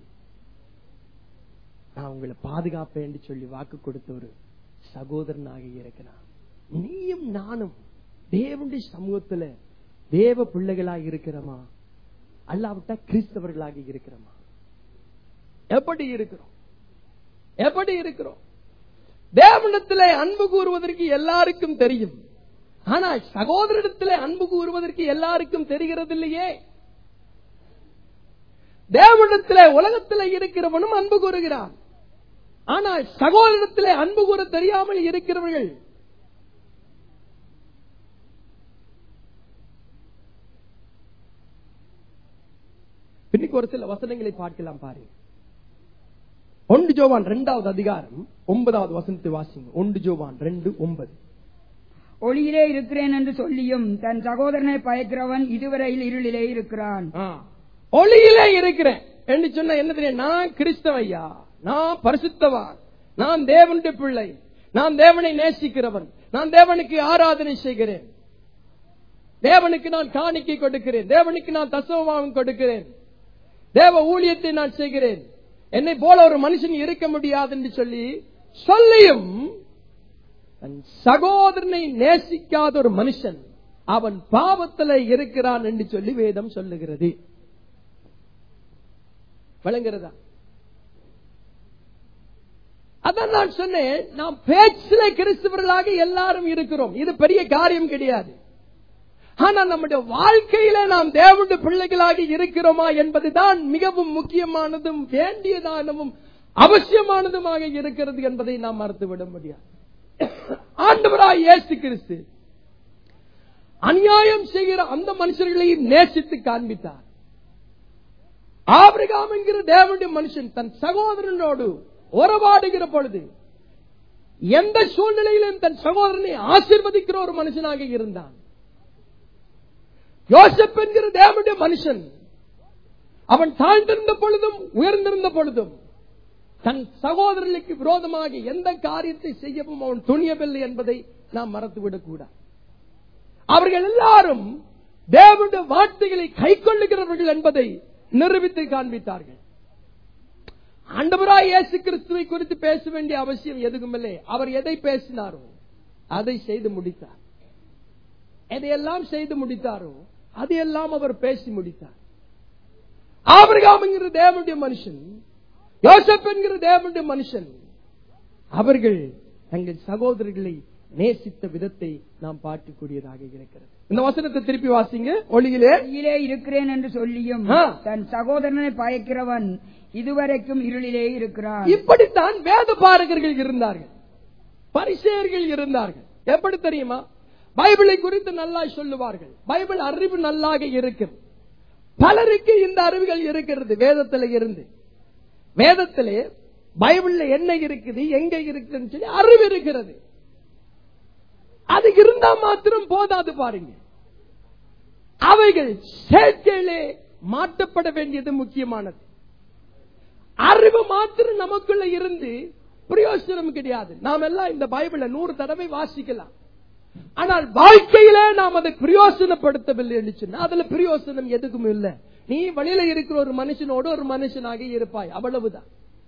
நான் உங்களை பாதுகாப்பேன் என்று சொல்லி வாக்கு கொடுத்த ஒரு சகோதரனாக இருக்கிறான் நீயும் நானும் தேவனுடைய சமூகத்துல தேவ பிள்ளைகளாக இருக்கிறோமா அல்லாவிட்டா கிறிஸ்தவர்களாக இருக்கிறோமா எப்படி இருக்கிறோம் எப்படி இருக்கிறோம் தேவனிடத்திலே அன்பு கூறுவதற்கு எல்லாருக்கும் தெரியும் ஆனால் சகோதரிடத்திலே அன்பு கூறுவதற்கு எல்லாருக்கும் தெரிகிறது இல்லையே தேவனிடத்திலே உலகத்திலே இருக்கிறவனும் அன்பு கூறுகிறான் ஆனால் சகோதரத்திலே அன்பு கூற தெரியாமல் இருக்கிறவர்கள் இன்னைக்கு ஒரு சில வசனங்களை பார்க்கலாம் பாருங்க ஒன்று ஜோவான் இரண்டாவது அதிகாரம் ஒன்பதாவது வசனத்தை வாசிங்க ஒன்று ஜோவான் ரெண்டு ஒன்பது ஒளியிலே இருக்கிறேன் என்று சொல்லியும் தன் சகோதரனை பயக்கிறவன் இதுவரையில் இருளிலே இருக்கிறான் ஆ. ஒளியிலே இருக்கிறேன் என்று சொன்ன என்ன தெரியும் நான் கிறிஸ்தவையா நான் பரிசுத்தவான் நான் தேவனுடைய பிள்ளை நான் தேவனை நேசிக்கிறவன் நான் தேவனுக்கு ஆராதனை செய்கிறேன் தேவனுக்கு நான் காணிக்கை கொடுக்கிறேன் தேவனுக்கு நான் தசவமாவும் கொடுக்கிறேன் தேவ ஊழியத்தை நான் செய்கிறேன் என்னை போல ஒரு மனுஷன் இருக்க முடியாது என்று சொல்லி சொல்லியும் தன் சகோதரனை நேசிக்காத ஒரு மனுஷன் அவன் பாவத்தில் இருக்கிறான் என்று சொல்லி வேதம் சொல்லுகிறது விளங்குறதா அதான் நான் சொன்னேன் நாம் பேச்சில கிறிஸ்தவர்களாக எல்லாரும் இருக்கிறோம் இது பெரிய காரியம் கிடையாது ஆனா நம்முடைய வாழ்க்கையில நாம் தேவனுடைய பிள்ளைகளாக இருக்கிறோமா என்பதுதான் மிகவும் முக்கியமானதும் வேண்டியதானதும் அவசியமானதுமாக இருக்கிறது என்பதை நாம் மறுத்துவிட முடியாது ஆண்டவராய் இயேசு கிறிஸ்து அநியாயம் செய்கிற அந்த மனுஷர்களையும் நேசித்து காண்பித்தார் ஆபிரகாம் என்கிற தேவனுடைய மனுஷன் தன் சகோதரனோடு உறவாடுகிற பொழுது எந்த சூழ்நிலையிலும் தன் சகோதரனை ஆசிர்வதிக்கிற ஒரு மனுஷனாக இருந்தான் யோசப் என்கிற தேவனுடைய மனுஷன் அவன் தாழ்ந்திருந்த பொழுதும் உயர்ந்திருந்த பொழுதும் தன் சகோதரர்களுக்கு விரோதமாக எந்த காரியத்தை செய்யவும் அவன் துணியவில்லை என்பதை நாம் மறந்துவிடக் கூடாது அவர்கள் எல்லாரும் தேவனுடைய வார்த்தைகளை கை கொள்ளுகிறவர்கள் என்பதை நிரூபித்து காண்பித்தார்கள் ஆண்டவராய் இயேசு கிறிஸ்துவை குறித்து பேச வேண்டிய அவசியம் எதுவும் இல்லை அவர் எதை பேசினாரோ அதை செய்து முடித்தார் எதையெல்லாம் செய்து முடித்தாரோ அதையெல்லாம் அவர் பேசி முடித்தார் ஆபிரகாம் என்கிற தேவனுடைய மனுஷன் யோசப் என்கிற தேவனுடைய மனுஷன் அவர்கள் தங்கள் சகோதரர்களை நேசித்த விதத்தை நாம் பார்க்கக்கூடியதாக இருக்கிறது இந்த வசனத்தை திருப்பி வாசிங்க ஒளியிலே ஒளியிலே இருக்கிறேன் என்று சொல்லியும் ஆ. தன் சகோதரனை பயக்கிறவன் இதுவரைக்கும் இருளிலே இருக்கிறான் இப்படித்தான் வேத பாரகர்கள் இருந்தார்கள் பரிசேயர்கள் இருந்தார்கள் எப்படி தெரியுமா பைபிளை குறித்து நல்லா சொல்லுவார்கள் பைபிள் அறிவு நல்லாக இருக்கும் பலருக்கு இந்த அறிவுகள் இருக்கிறது வேதத்துல இருந்து வேதத்திலே பைபிள்ல என்ன இருக்குது எங்க இருக்குதுன்னு சொல்லி அறிவு இருக்கிறது அது இருந்தா மாத்திரம் போதாது பாருங்க அவைகள் சேர்க்கையிலே மாற்றப்பட வேண்டியது முக்கியமானது அறிவு மாத்திரம் நமக்குள்ள இருந்து பிரயோசனம் கிடையாது நாம் எல்லாம் இந்த பைபிள நூறு தடவை வாசிக்கலாம் ஆனால் வாழ்க்கையில நாம் அதை பிரயோசனப்படுத்தவில்லை என்று சொன்னா அதுல பிரயோசனம் எதுக்கும் இல்லை நீ வழியில இருக்கிற ஒரு மனுஷனோடு ஒரு மனுஷனாக இருப்பாய் அவ்வளவுதான்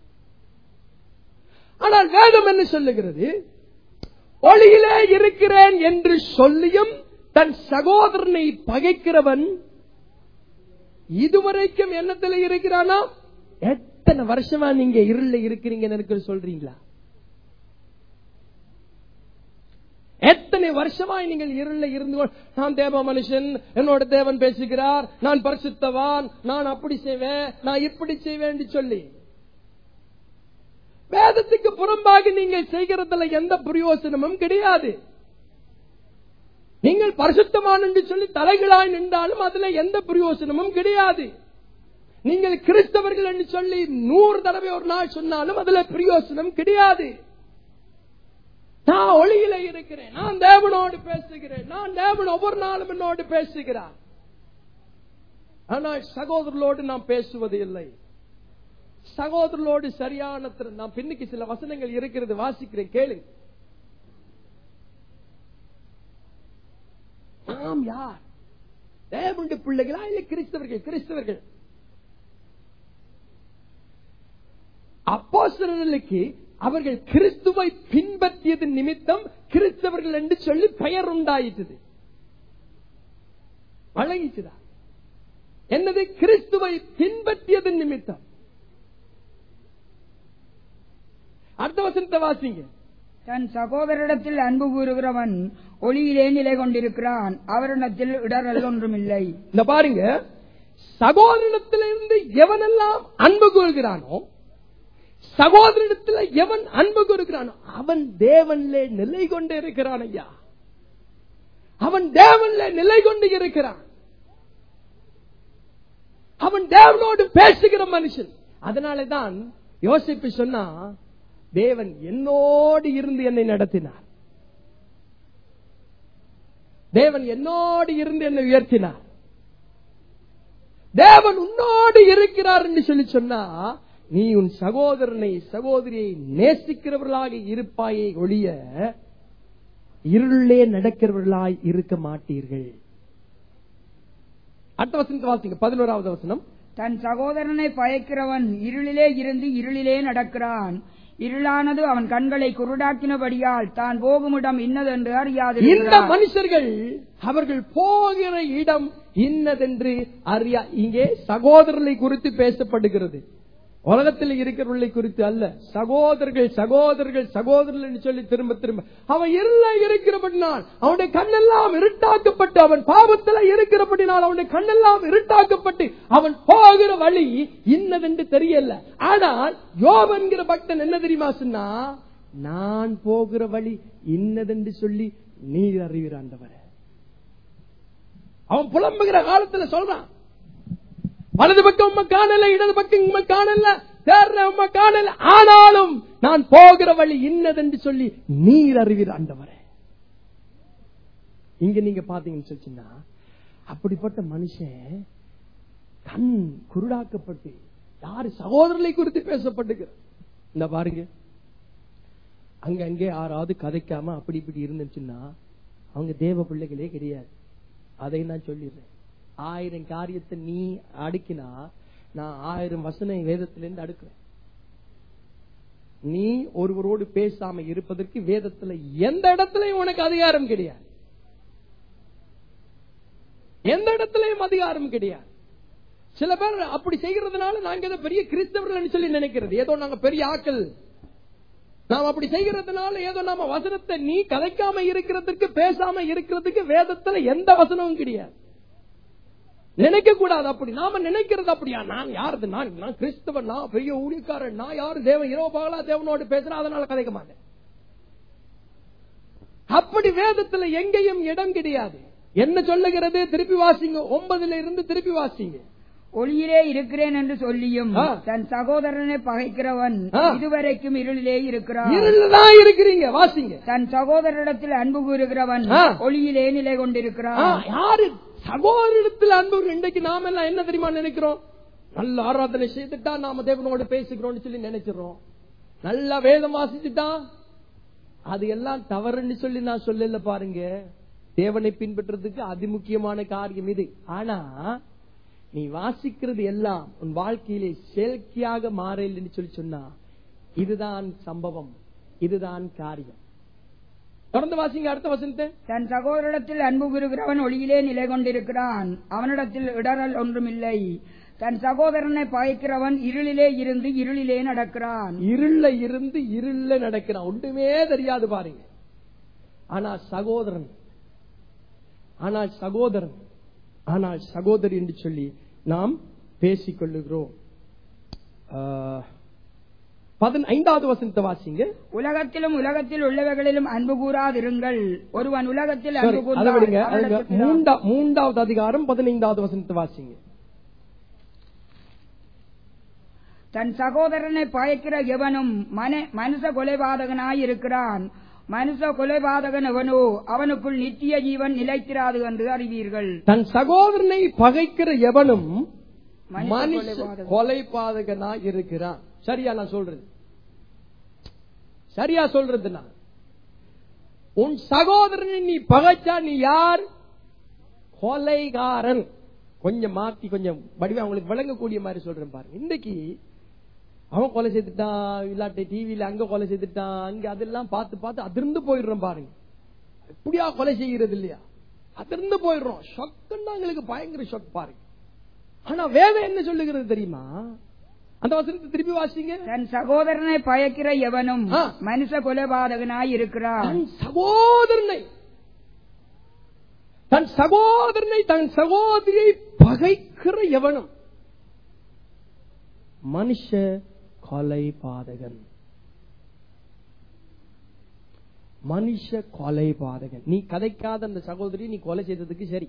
ஆனால் வேதம் என்ன சொல்லுகிறது ஒளியிலே இருக்கிறேன் என்று சொல்லியும் தன் சகோதரனை பகைக்கிறவன் இதுவரைக்கும் எண்ணத்துல இருக்கிறானா எத்தனை வருஷமா நீங்க இருள இருக்கிறீங்கன்னு எனக்கு சொல்றீங்களா எத்தனை வருஷமாய் நீங்கள் இருள இருந்து கொண்டு, நான் தேவ மனுஷன் என்னோட தேவன் பேசுகிறார் நான் பரிசுத்தவான் நான் அப்படி செய்வேன் நான் இப்படி செய்வேன் என்று சொல்லி வேதத்துக்கு புறம்பாக நீங்கள் செய்கிறதுல எந்த பிரயோசனமும் கிடையாது நீங்கள் பரிசுத்தவான் என்று சொல்லி தலைகளாய் நின்றாலும் அதுல எந்த பிரயோசனமும் கிடையாது நீங்கள் கிறிஸ்தவர்கள் என்று சொல்லி நூறு தடவை ஒரு நாள் சொன்னாலும் அதுல பிரயோசனம் கிடையாது நான் ஒளியில இருக்கிறேன் நான் தேவனோடு பேசுகிறேன் நான் தேவன் ஒவ்வொரு நாளும் என்னோடு பேசுகிறார் ஆனால் சகோதரர்களோடு நாம் பேசுவது இல்லை சகோதரர்களோடு சரியான திற- நான் பின்னுக்கு சில வசனங்கள் இருக்கிறது வாசிக்கிறேன் கேளுங்க நாம் யார் தேவனுடைய பிள்ளைகளா இல்ல கிறிஸ்தவர்கள் கிறிஸ்தவர்கள் அப்போஸ்தலர்களுக்கு அவர்கள் கிறிஸ்துவை பின்பற்றியது நிமித்தம் கிறிஸ்தவர்கள் என்று சொல்லி பெயர் உண்டாயிட்டது வழங்கிச்சுதா என்னது கிறிஸ்துவை பின்பற்றியது நிமித்தம் அடுத்த வசனத்தை வாசிங்க தன் சகோதரிடத்தில் அன்பு கூறுகிறவன் ஒளியிலே நிலை கொண்டிருக்கிறான் அவரிடத்தில் இடரல் ஒன்றுமில்லை இந்த பாருங்க சகோதரனிடத்திலிருந்து எவனெல்லாம் அன்பு கூறுகிறானோ சகோதரனிடத்தில் எவன் அன்பு கூறுகிறானோ அவன் தேவன்ல நிலை கொண்டு இருக்கிறான் ஐயா அவன் தேவன்ல நிலை கொண்டு இருக்கிறான் அவன் தேவனோடு பேசுகிற மனுஷன் அதனாலதான் யோசிப்பு சொன்னா தேவன் என்னோடு இருந்து என்னை நடத்தினார் தேவன் என்னோடு இருந்து என்னை உயர்த்தினார் தேவன் உன்னோடு இருக்கிறார் என்று சொல்லி சொன்னா நீ உன் சகோதரனை சகோதரியை நேசிக்கிறவர்களாக இருப்பாயே ஒழிய இருளே நடக்கிறவர்களாய் இருக்க மாட்டீர்கள் அடுத்த வசனத்தை வாசிங்க பதினோராவது வசனம் தன் சகோதரனை பயக்கிறவன் இருளிலே இருந்து இருளிலே நடக்கிறான் இருளானது அவன் கண்களை குருடாக்கினபடியால் தான் போகுமிடம் இன்னதென்று இந்த அறியாது மனுஷர்கள் அவர்கள் போகிற இடம் இன்னதென்று அறியா இங்கே சகோதரர்களை குறித்து பேசப்படுகிறது உலகத்தில் இருக்கிறவர்களை குறித்து அல்ல சகோதரர்கள் சகோதரர்கள் சகோதரர்கள் என்று சொல்லி திரும்ப திரும்ப அவன் இருள இருக்கிறபடினால் அவனுடைய கண்ணெல்லாம் இருட்டாக்கப்பட்டு அவன் பாவத்தில் இருக்கிறபடினால் அவனுடைய கண்ணெல்லாம் இருட்டாக்கப்பட்டு அவன் போகிற வழி இன்னதென்று தெரியல ஆனால் யோபன்கிற பக்தன் என்ன தெரியுமா சொன்னா நான் போகிற வழி இன்னதென்று சொல்லி நீர் அறிகிறாண்டவர அவன் புலம்புகிற காலத்துல சொல்றான் வலது பக்கம் உம்மை காணல இடது பக்கம் உம்மை காணல தேர்ற உம்மை காணல ஆனாலும் நான் போகிற வழி இன்னதென்று சொல்லி நீர் அறிவீர் ஆண்டவரே இங்க நீங்க பாத்தீங்கன்னு சொல்லிச்சுன்னா அப்படிப்பட்ட மனுஷன் கண் குருடாக்கப்பட்டு யாரு சகோதரர்களை குறித்து பேசப்பட்டுகிறார் இந்த பாருங்க அங்க அங்கே யாராவது கதைக்காம அப்படி இப்படி இருந்துச்சுன்னா அவங்க தேவ பிள்ளைகளே கிடையாது அதை நான் சொல்லிடுறேன் ஆயிரம் காரியத்தை நீ அடுக்கினா நான் ஆயிரம் வசன வேதத்திலிருந்து அடுக்குறேன் நீ ஒருவரோடு பேசாம இருப்பதற்கு வேதத்துல எந்த இடத்துலயும் உனக்கு அதிகாரம் கிடையாது எந்த இடத்துலயும் அதிகாரம் கிடையாது சில பேர் அப்படி செய்கிறதுனால நாங்க ஏதோ பெரிய கிறிஸ்தவர்கள் சொல்லி நினைக்கிறது ஏதோ நாங்க பெரிய ஆக்கள் நாம் அப்படி செய்கிறதுனால ஏதோ நாம வசனத்தை நீ கதைக்காம இருக்கிறதுக்கு பேசாம இருக்கிறதுக்கு வேதத்துல எந்த வசனமும் கிடையாது நினைக்க கூடாது அப்படி நாம நினைக்கிறது அப்படியா நான் யாருது நான் நான் கிறிஸ்தவன் நான் பெரிய ஊழியக்காரன் நான் யாரு தேவன் இரவு பகலா தேவனோடு பேசுறேன் அதனால கதைக்க மாட்டேன் அப்படி வேதத்துல எங்கேயும் இடம் கிடையாது என்ன சொல்லுகிறது திருப்பி வாசிங்க ஒன்பதுல இருந்து திருப்பி வாசிங்க ஒளியிலே இருக்கிறேன் என்று சொல்லியும் ஆ. தன் சகோதரனை பகைக்கிறவன் ஆ. இதுவரைக்கும் இருளிலே இருக்கிறான் இருளதான் இருக்கிறீங்க வாசிங்க தன் சகோதரிடத்தில் அன்பு கூறுகிறவன் ஆ. ஒளியிலே நிலை ஆ, கொண்டிருக்கிறான் யாரு சகோதரத்தில் அன்பு இன்றைக்கு நாம எல்லாம் என்ன தெரியுமா நினைக்கிறோம் நல்ல ஆராதனை செய்துட்டா நாம தேவனோடு பேசுகிறோம்னு சொல்லி நினைச்சிடறோம் நல்ல வேதம் வாசிச்சுட்டா அது எல்லாம் தவறுன்னு சொல்லி நான் சொல்லல பாருங்க தேவனை பின்பற்றுறதுக்கு அதிமுக்கியமான காரியம் இது ஆனா நீ வாசிக்கிறது எல்லாம் உன் வாழ்க்கையிலே செயற்கையாக மாறலன்னு சொல்லி சொன்னா இதுதான் சம்பவம் இதுதான் காரியம் தொடர்ந்து வாசிங்க அடுத்த வசனத்தை தன் சகோதரிடத்தில் அன்பு கூறுகிறவன் ஒளியிலே நிலை கொண்டிருக்கிறான் அவனிடத்தில் இடரல் ஒன்றுமில்லை தன் சகோதரனை பகைக்கிறவன் இருளிலே இருந்து இருளிலே நடக்கிறான் இருள இருந்து இருள நடக்கிறான் ஒன்றுமே தெரியாது பாருங்க ஆனா சகோதரன் ஆனால் சகோதரன் ஆனால் சகோதரி என்று சொல்லி நாம் பேசிக் கொள்ளுகிறோம் ஆஹ், பதினைந்தாவது வசனத்தை வாசிங்க உலகத்திலும் உலகத்தில் உள்ளவைகளிலும் அன்பு கூறாதிருங்கள் ஒருவன் உலகத்தில் Sorry, அன்பு அதை விடுங்க கூர்ந்தால் அதுங்க அவனிடத்தில் மூண்டா- மூன்றாவது அதிகாரம் பதினைந்தாவது வசனத்தை வாசிங்க தன் சகோதரனை பயக்கிற எவனும் மன மனுஷ கொலைபாதகனாய் இருக்கிறான் மனுஷ கொலைபாதகன் எவனோ அவனுக்குள் நித்திய ஜீவன் நிலைத்திராது என்று அறிவீர்கள் தன் சகோதரனை பகைக்கிற எவனும் மனுஷ மனுஷ கொலைபாதகன். கொலைபாதகனா இருக்கிறான் சரியா நான் சொல்றது சரியா சொல்றது நான் உன் சகோதரனை நீ பகைச்சா நீ யார் கொலைகாரன் கொஞ்சம் மாத்தி கொஞ்சம் வடிவம் அவங்களுக்கு விளங்கக்கூடிய மாதிரி சொல்றேன் பாருங்க இன்னைக்கு அவன் கொலை செய்துட்டான் இல்லாட்டி டிவியில அங்க கொலை செய்துட்டான் அங்க அதெல்லாம் பார்த்து பார்த்து அதிர்ந்து போயிடுறோம் பாருங்க எப்படியா கொலை செய்கிறது இல்லையா அதிர்ந்து போயிடுறோம் ஷொக்குன்னா எங்களுக்கு பயங்கர ஷொக் பாருங்க ஆனா வேதம் என்ன சொல்லுகிறது தெரியுமா அந்த வசனத்தை திருப்பி வாசிங்க தன் சகோதரனை பயக்கிற எவனும் ஆ. மனுஷ கொலைபாதகனாய் இருக்கிறான் தன் சகோதரனை தன் சகோதரனை தன் சகோதரியை பகைக்கிற எவனும் மனுஷ கொலை பாதகன் மனுஷ கொலை பாதகன் நீ கதைக்காத அந்த சகோதரி நீ கொலை செய்ததுக்கு சரி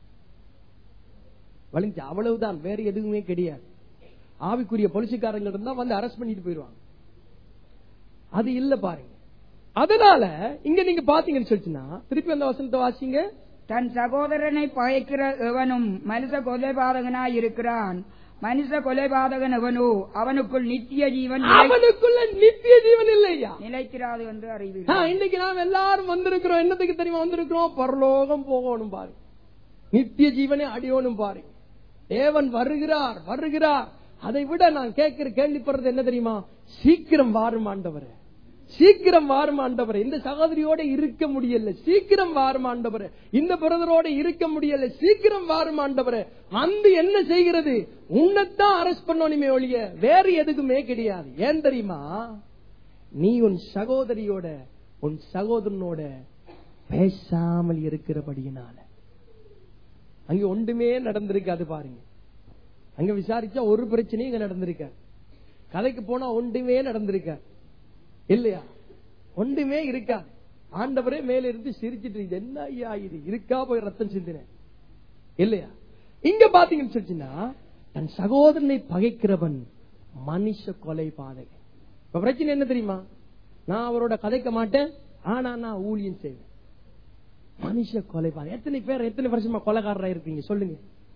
வலிஞ்சு அவ்வளவுதான் வேற எதுவுமே கிடையாது ஆவிக்குரிய பொலிசுக்காரங்க இருந்தா வந்து அரெஸ்ட் பண்ணிட்டு போயிருவாங்க அது இல்ல பாருங்க அதனால இங்க நீங்க பாத்தீங்கன்னு சொல்லிச்சுன்னா திருப்பி அந்த வசனத்தை வாசிங்க தன் சகோதரனை பயக்கிற எவனும் மனுஷ கொலைபாதகனாய் இருக்கிறான் மனுஷ கொலைபாதகன் எவனோ அவனுக்குள் நித்திய ஜீவன் நிலை- அவனுக்குள்ள நித்திய ஜீவன் இல்லையா நிலைத்திராது என்று ஆ, அறிவீர்கள் இன்னைக்கு நாம் எல்லாரும் வந்திருக்கிறோம் என்னத்துக்கு தெரியுமா வந்திருக்கிறோம் பரலோகம் போகணும் பாரு நித்திய ஜீவனை அடியோனும் பாரு தேவன் வருகிறார் வருகிறார் அதை விட நான் கேட்கிற கேள்விப்படுறது என்ன தெரியுமா சீக்கிரம் வாரும் ஆண்டவரே சீக்கிரம் வாரும் ஆண்டவரே இந்த சகோதரியோட இருக்க முடியல சீக்கிரம் வாரும் ஆண்டவரே இந்த பிரதரோட இருக்க முடியல சீக்கிரம் வாரும் ஆண்டவரே வந்து என்ன செய்கிறது உன்னைத்தான் அரெஸ்ட் பண்ணணுமே ஒழிய வேற எதுக்குமே கிடையாது ஏன் தெரியுமா நீ உன் சகோதரியோட உன் சகோதரனோட பேசாமல் இருக்கிறபடியினால அங்க ஒன்றுமே நடந்திருக்காது பாருங்க அங்க விசாரிச்சா ஒரு பிரச்சனையும் இங்க நடந்திருக்காது கதைக்கு போனா ஒன்றுமே நடந்திருக்காது இல்லையா ஒன்றுமே இருக்காது ஆண்டவரே மேல இருந்து சிரிச்சிட்டு இது என்ன ஐயா இது இருக்கா போய் ரத்தம் சிந்தினேன் இல்லையா இங்க பாத்தீங்கன்னு சொல்லிச்சுன்னா தன் சகோதரனை பகைக்கிறவன் மனுஷ கொலை பாதகன் இப்ப பிரச்சனை என்ன தெரியுமா நான் அவரோட கதைக்க மாட்டேன் ஆனா நான் ஊழியம் செய்வேன் மனுஷ கொலை பாதகன் எத்தனை பேர் எத்தனை வருஷமா கொலைகாரரா இருக்கீங்க சொல்லுங்க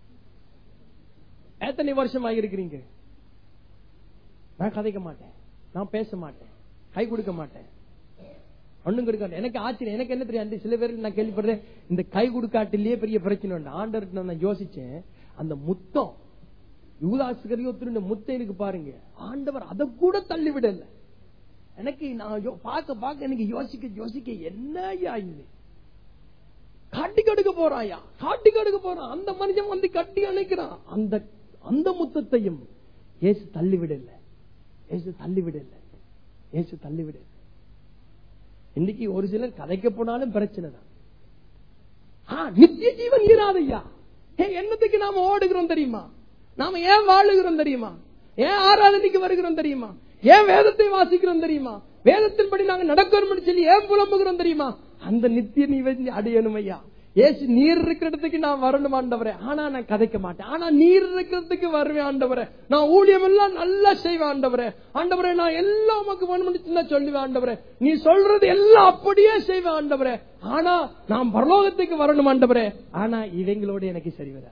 எத்தனை வருஷமா இருக்கிறீங்க நான் கதைக்க மாட்டேன் நான் பேச மாட்டேன் கை கொடுக்க மாட்டேன் ஒண்ணும் கொடுக்க மாட்டேன். எனக்கு ஆச்சரியம் எனக்கு என்ன தெரியும் சில பேர் நான் கேள்விப்படுறேன் இந்த கை கொடுக்காட்டிலேயே பெரிய பிரச்சனை உண்டு ஆண்டவர்கிட்ட நான் யோசிச்சேன் அந்த முத்தம் யூதாசுகரியோத்திருந்த முத்தம் இருக்கு பாருங்க ஆண்டவர் அதை கூட தள்ளி விடல எனக்கு நான் யோ- பார்க்க பார்க்க எனக்கு யோசிக்க யோசிக்க என்ன ஐயா இது காட்டி கடுக்க போறாயா காட்டி கடுக்க போறான் அந்த மனுஷன் வந்து கட்டி அணைக்கிறான் அந்த அந்த முத்தத்தையும் இயேசு தள்ளிவிடல இயேசு தள்ளிவிடல இயேசு தள்ளிவிடல இன்னைக்கு ஒரு சிலர் கதைக்க போனாலும் பிரச்சனை தான் ஆ, நித்திய ஜீவன் ஈராதையா ஏ என்னத்துக்கு நாம ஓடுகிறோம் தெரியுமா நாம ஏன் வாழுகிறோம் தெரியுமா ஏன் ஆராதனைக்கு வருகிறோம் தெரியுமா ஏன் வேதத்தை வாசிக்கிறோம் தெரியுமா வேதத்தின்படி நாங்க நடக்கிறோம் சொல்லி ஏன் புலம்புகிறோம் தெரியுமா அந்த நித்திய நீ அடையணும் ஐயா ஏசு நீர் இருக்கிற இடத்துக்கு நான் வரணும் ஆண்டவரே ஆனா நான் கதைக்க மாட்டேன் ஆனா நீர் இருக்கிறதுக்கு வருவேன் ஆண்டவரே நான் ஊழியம் எல்லாம் நல்லா செய்வேன் ஆண்டவரே ஆண்டவரே நான் எல்லாம் உமக்கு வேணும்னு தான் சொல்லுவேன் ஆண்டவரே நீ சொல்றது எல்லாம் அப்படியே செய்வேன் ஆண்டவரே ஆனா நான் பரலோகத்துக்கு வரணும் ஆண்டவரே ஆனா இவங்களோட எனக்கு சரி வர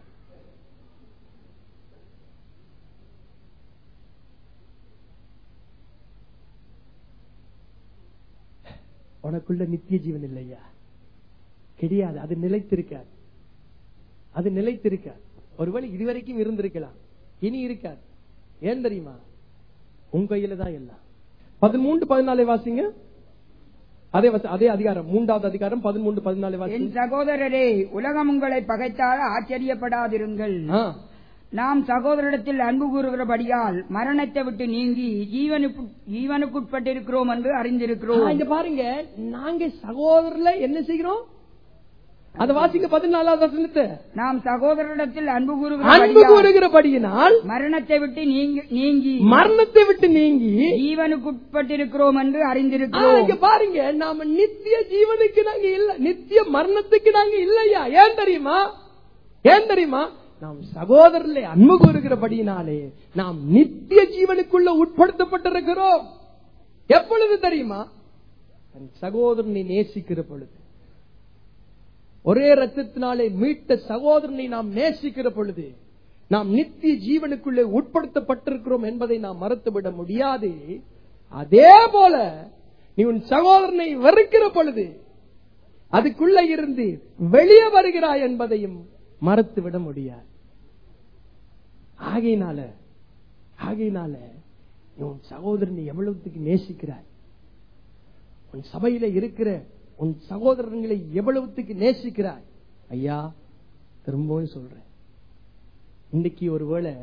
உனக்குள்ள நித்திய ஜீவன் இல்லையா கிடையாது அது நிலைத்திருக்காது அது நிலைத்திருக்காது ஒருவேளை இதுவரைக்கும் இருந்திருக்கலாம் இனி இருக்காது ஏன் தெரியுமா உன் கையில தான் எல்லாம் பதிமூன்று பதினாலே வாசிங்க அதே வச- அதே அதிகாரம் மூன்றாவது அதிகாரம் பதிமூன்று பதினாலே என் வாசிங்க சகோதரரே உலகம் உங்களை பகைத்தால் ஆச்சரியப்படாதிருங்கள் ஆ. நாம் சகோதரிடத்தில் அன்பு கூறுகிறபடியால் மரணத்தை விட்டு நீங்கி ஜீவனுக்கு ஜீவனுக்குட்பட்டிருக்கிறோம் என்று ஆ, அறிந்திருக்கிறோம் இங்க பாருங்க நாங்க சகோதரர்ல என்ன செய்கிறோம் அத வாசிங்க பதினாலாவது வசனத்தை நாம் சகோதரிடத்தில் அன்பு அன்பு கூறுகிறபடியால் கூறுகிறபடியினால் மரணத்தை விட்டு நீங்கி- நீங்கி மரணத்தை விட்டு நீங்கி ஜீவனுக்குட்பட்டிருக்கிறோம் என்று ஆ, அறிந்திருக்கிறோம் இங்க பாருங்க நாம நித்திய ஜீவனுக்கு நாங்க இல்ல நித்திய மரணத்துக்கு நாங்க இல்லையா ஏன் தெரியுமா ஏன் தெரியுமா நாம் சகோதரர்களை அன்பு கூறுகிறபடியினாலே நாம் நித்திய ஜீவனுக்குள்ள உட்படுத்தப்பட்டிருக்கிறோம் எப்பொழுது தெரியுமா தன் சகோதரனை நேசிக்கிற பொழுது ஒரே ரத்தத்தினாலே மீட்ட சகோதரனை நாம் நேசிக்கிற பொழுது நாம் நித்திய ஜீவனுக்குள்ளே உட்படுத்தப்பட்டிருக்கிறோம் என்பதை நாம் மறுத்துவிட முடியாது அதே போல நீ உன் சகோதரனை வெறுக்கிற பொழுது அதுக்குள்ள இருந்து வெளியே வருகிறாய் என்பதையும் மறுத்துவிட முடியாது ஆகையினால ஆகையினால நீ உன் சகோதரனை எவ்வளவுக்கு நேசிக்கிறாய் உன் சபையில இருக்கிற உன் சகோதரங்களை எவ்வளவுக்கு நேசிக்கிறாய் ஐயா திரும்பவும் சொல்றேன் இன்னைக்கு ஒருவேளை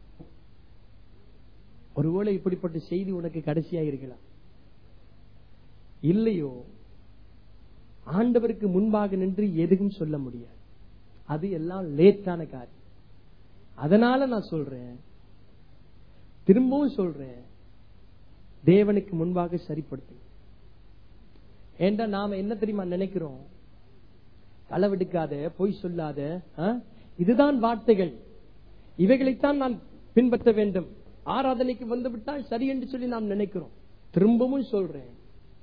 ஒருவேளை இப்படிப்பட்ட செய்தி உனக்கு கடைசியா இருக்கலாம் இல்லையோ ஆண்டவருக்கு முன்பாக நின்று எதுவும் சொல்ல முடியாது அது எல்லாம் லேட்டான காரியம் அதனால நான் சொல்றேன் திரும்பவும் சொல்றேன் தேவனுக்கு முன்பாக சரிப்படுத்துங்க ஏண்டா நாம என்ன தெரியுமா நினைக்கிறோம் களவெடுக்காத பொய் சொல்லாத ஆ? இதுதான் வார்த்தைகள் இவைகளைத்தான் நான் பின்பற்ற வேண்டும் ஆராதனைக்கு வந்து விட்டால் சரி என்று சொல்லி நாம் நினைக்கிறோம் திரும்பவும் சொல்றேன்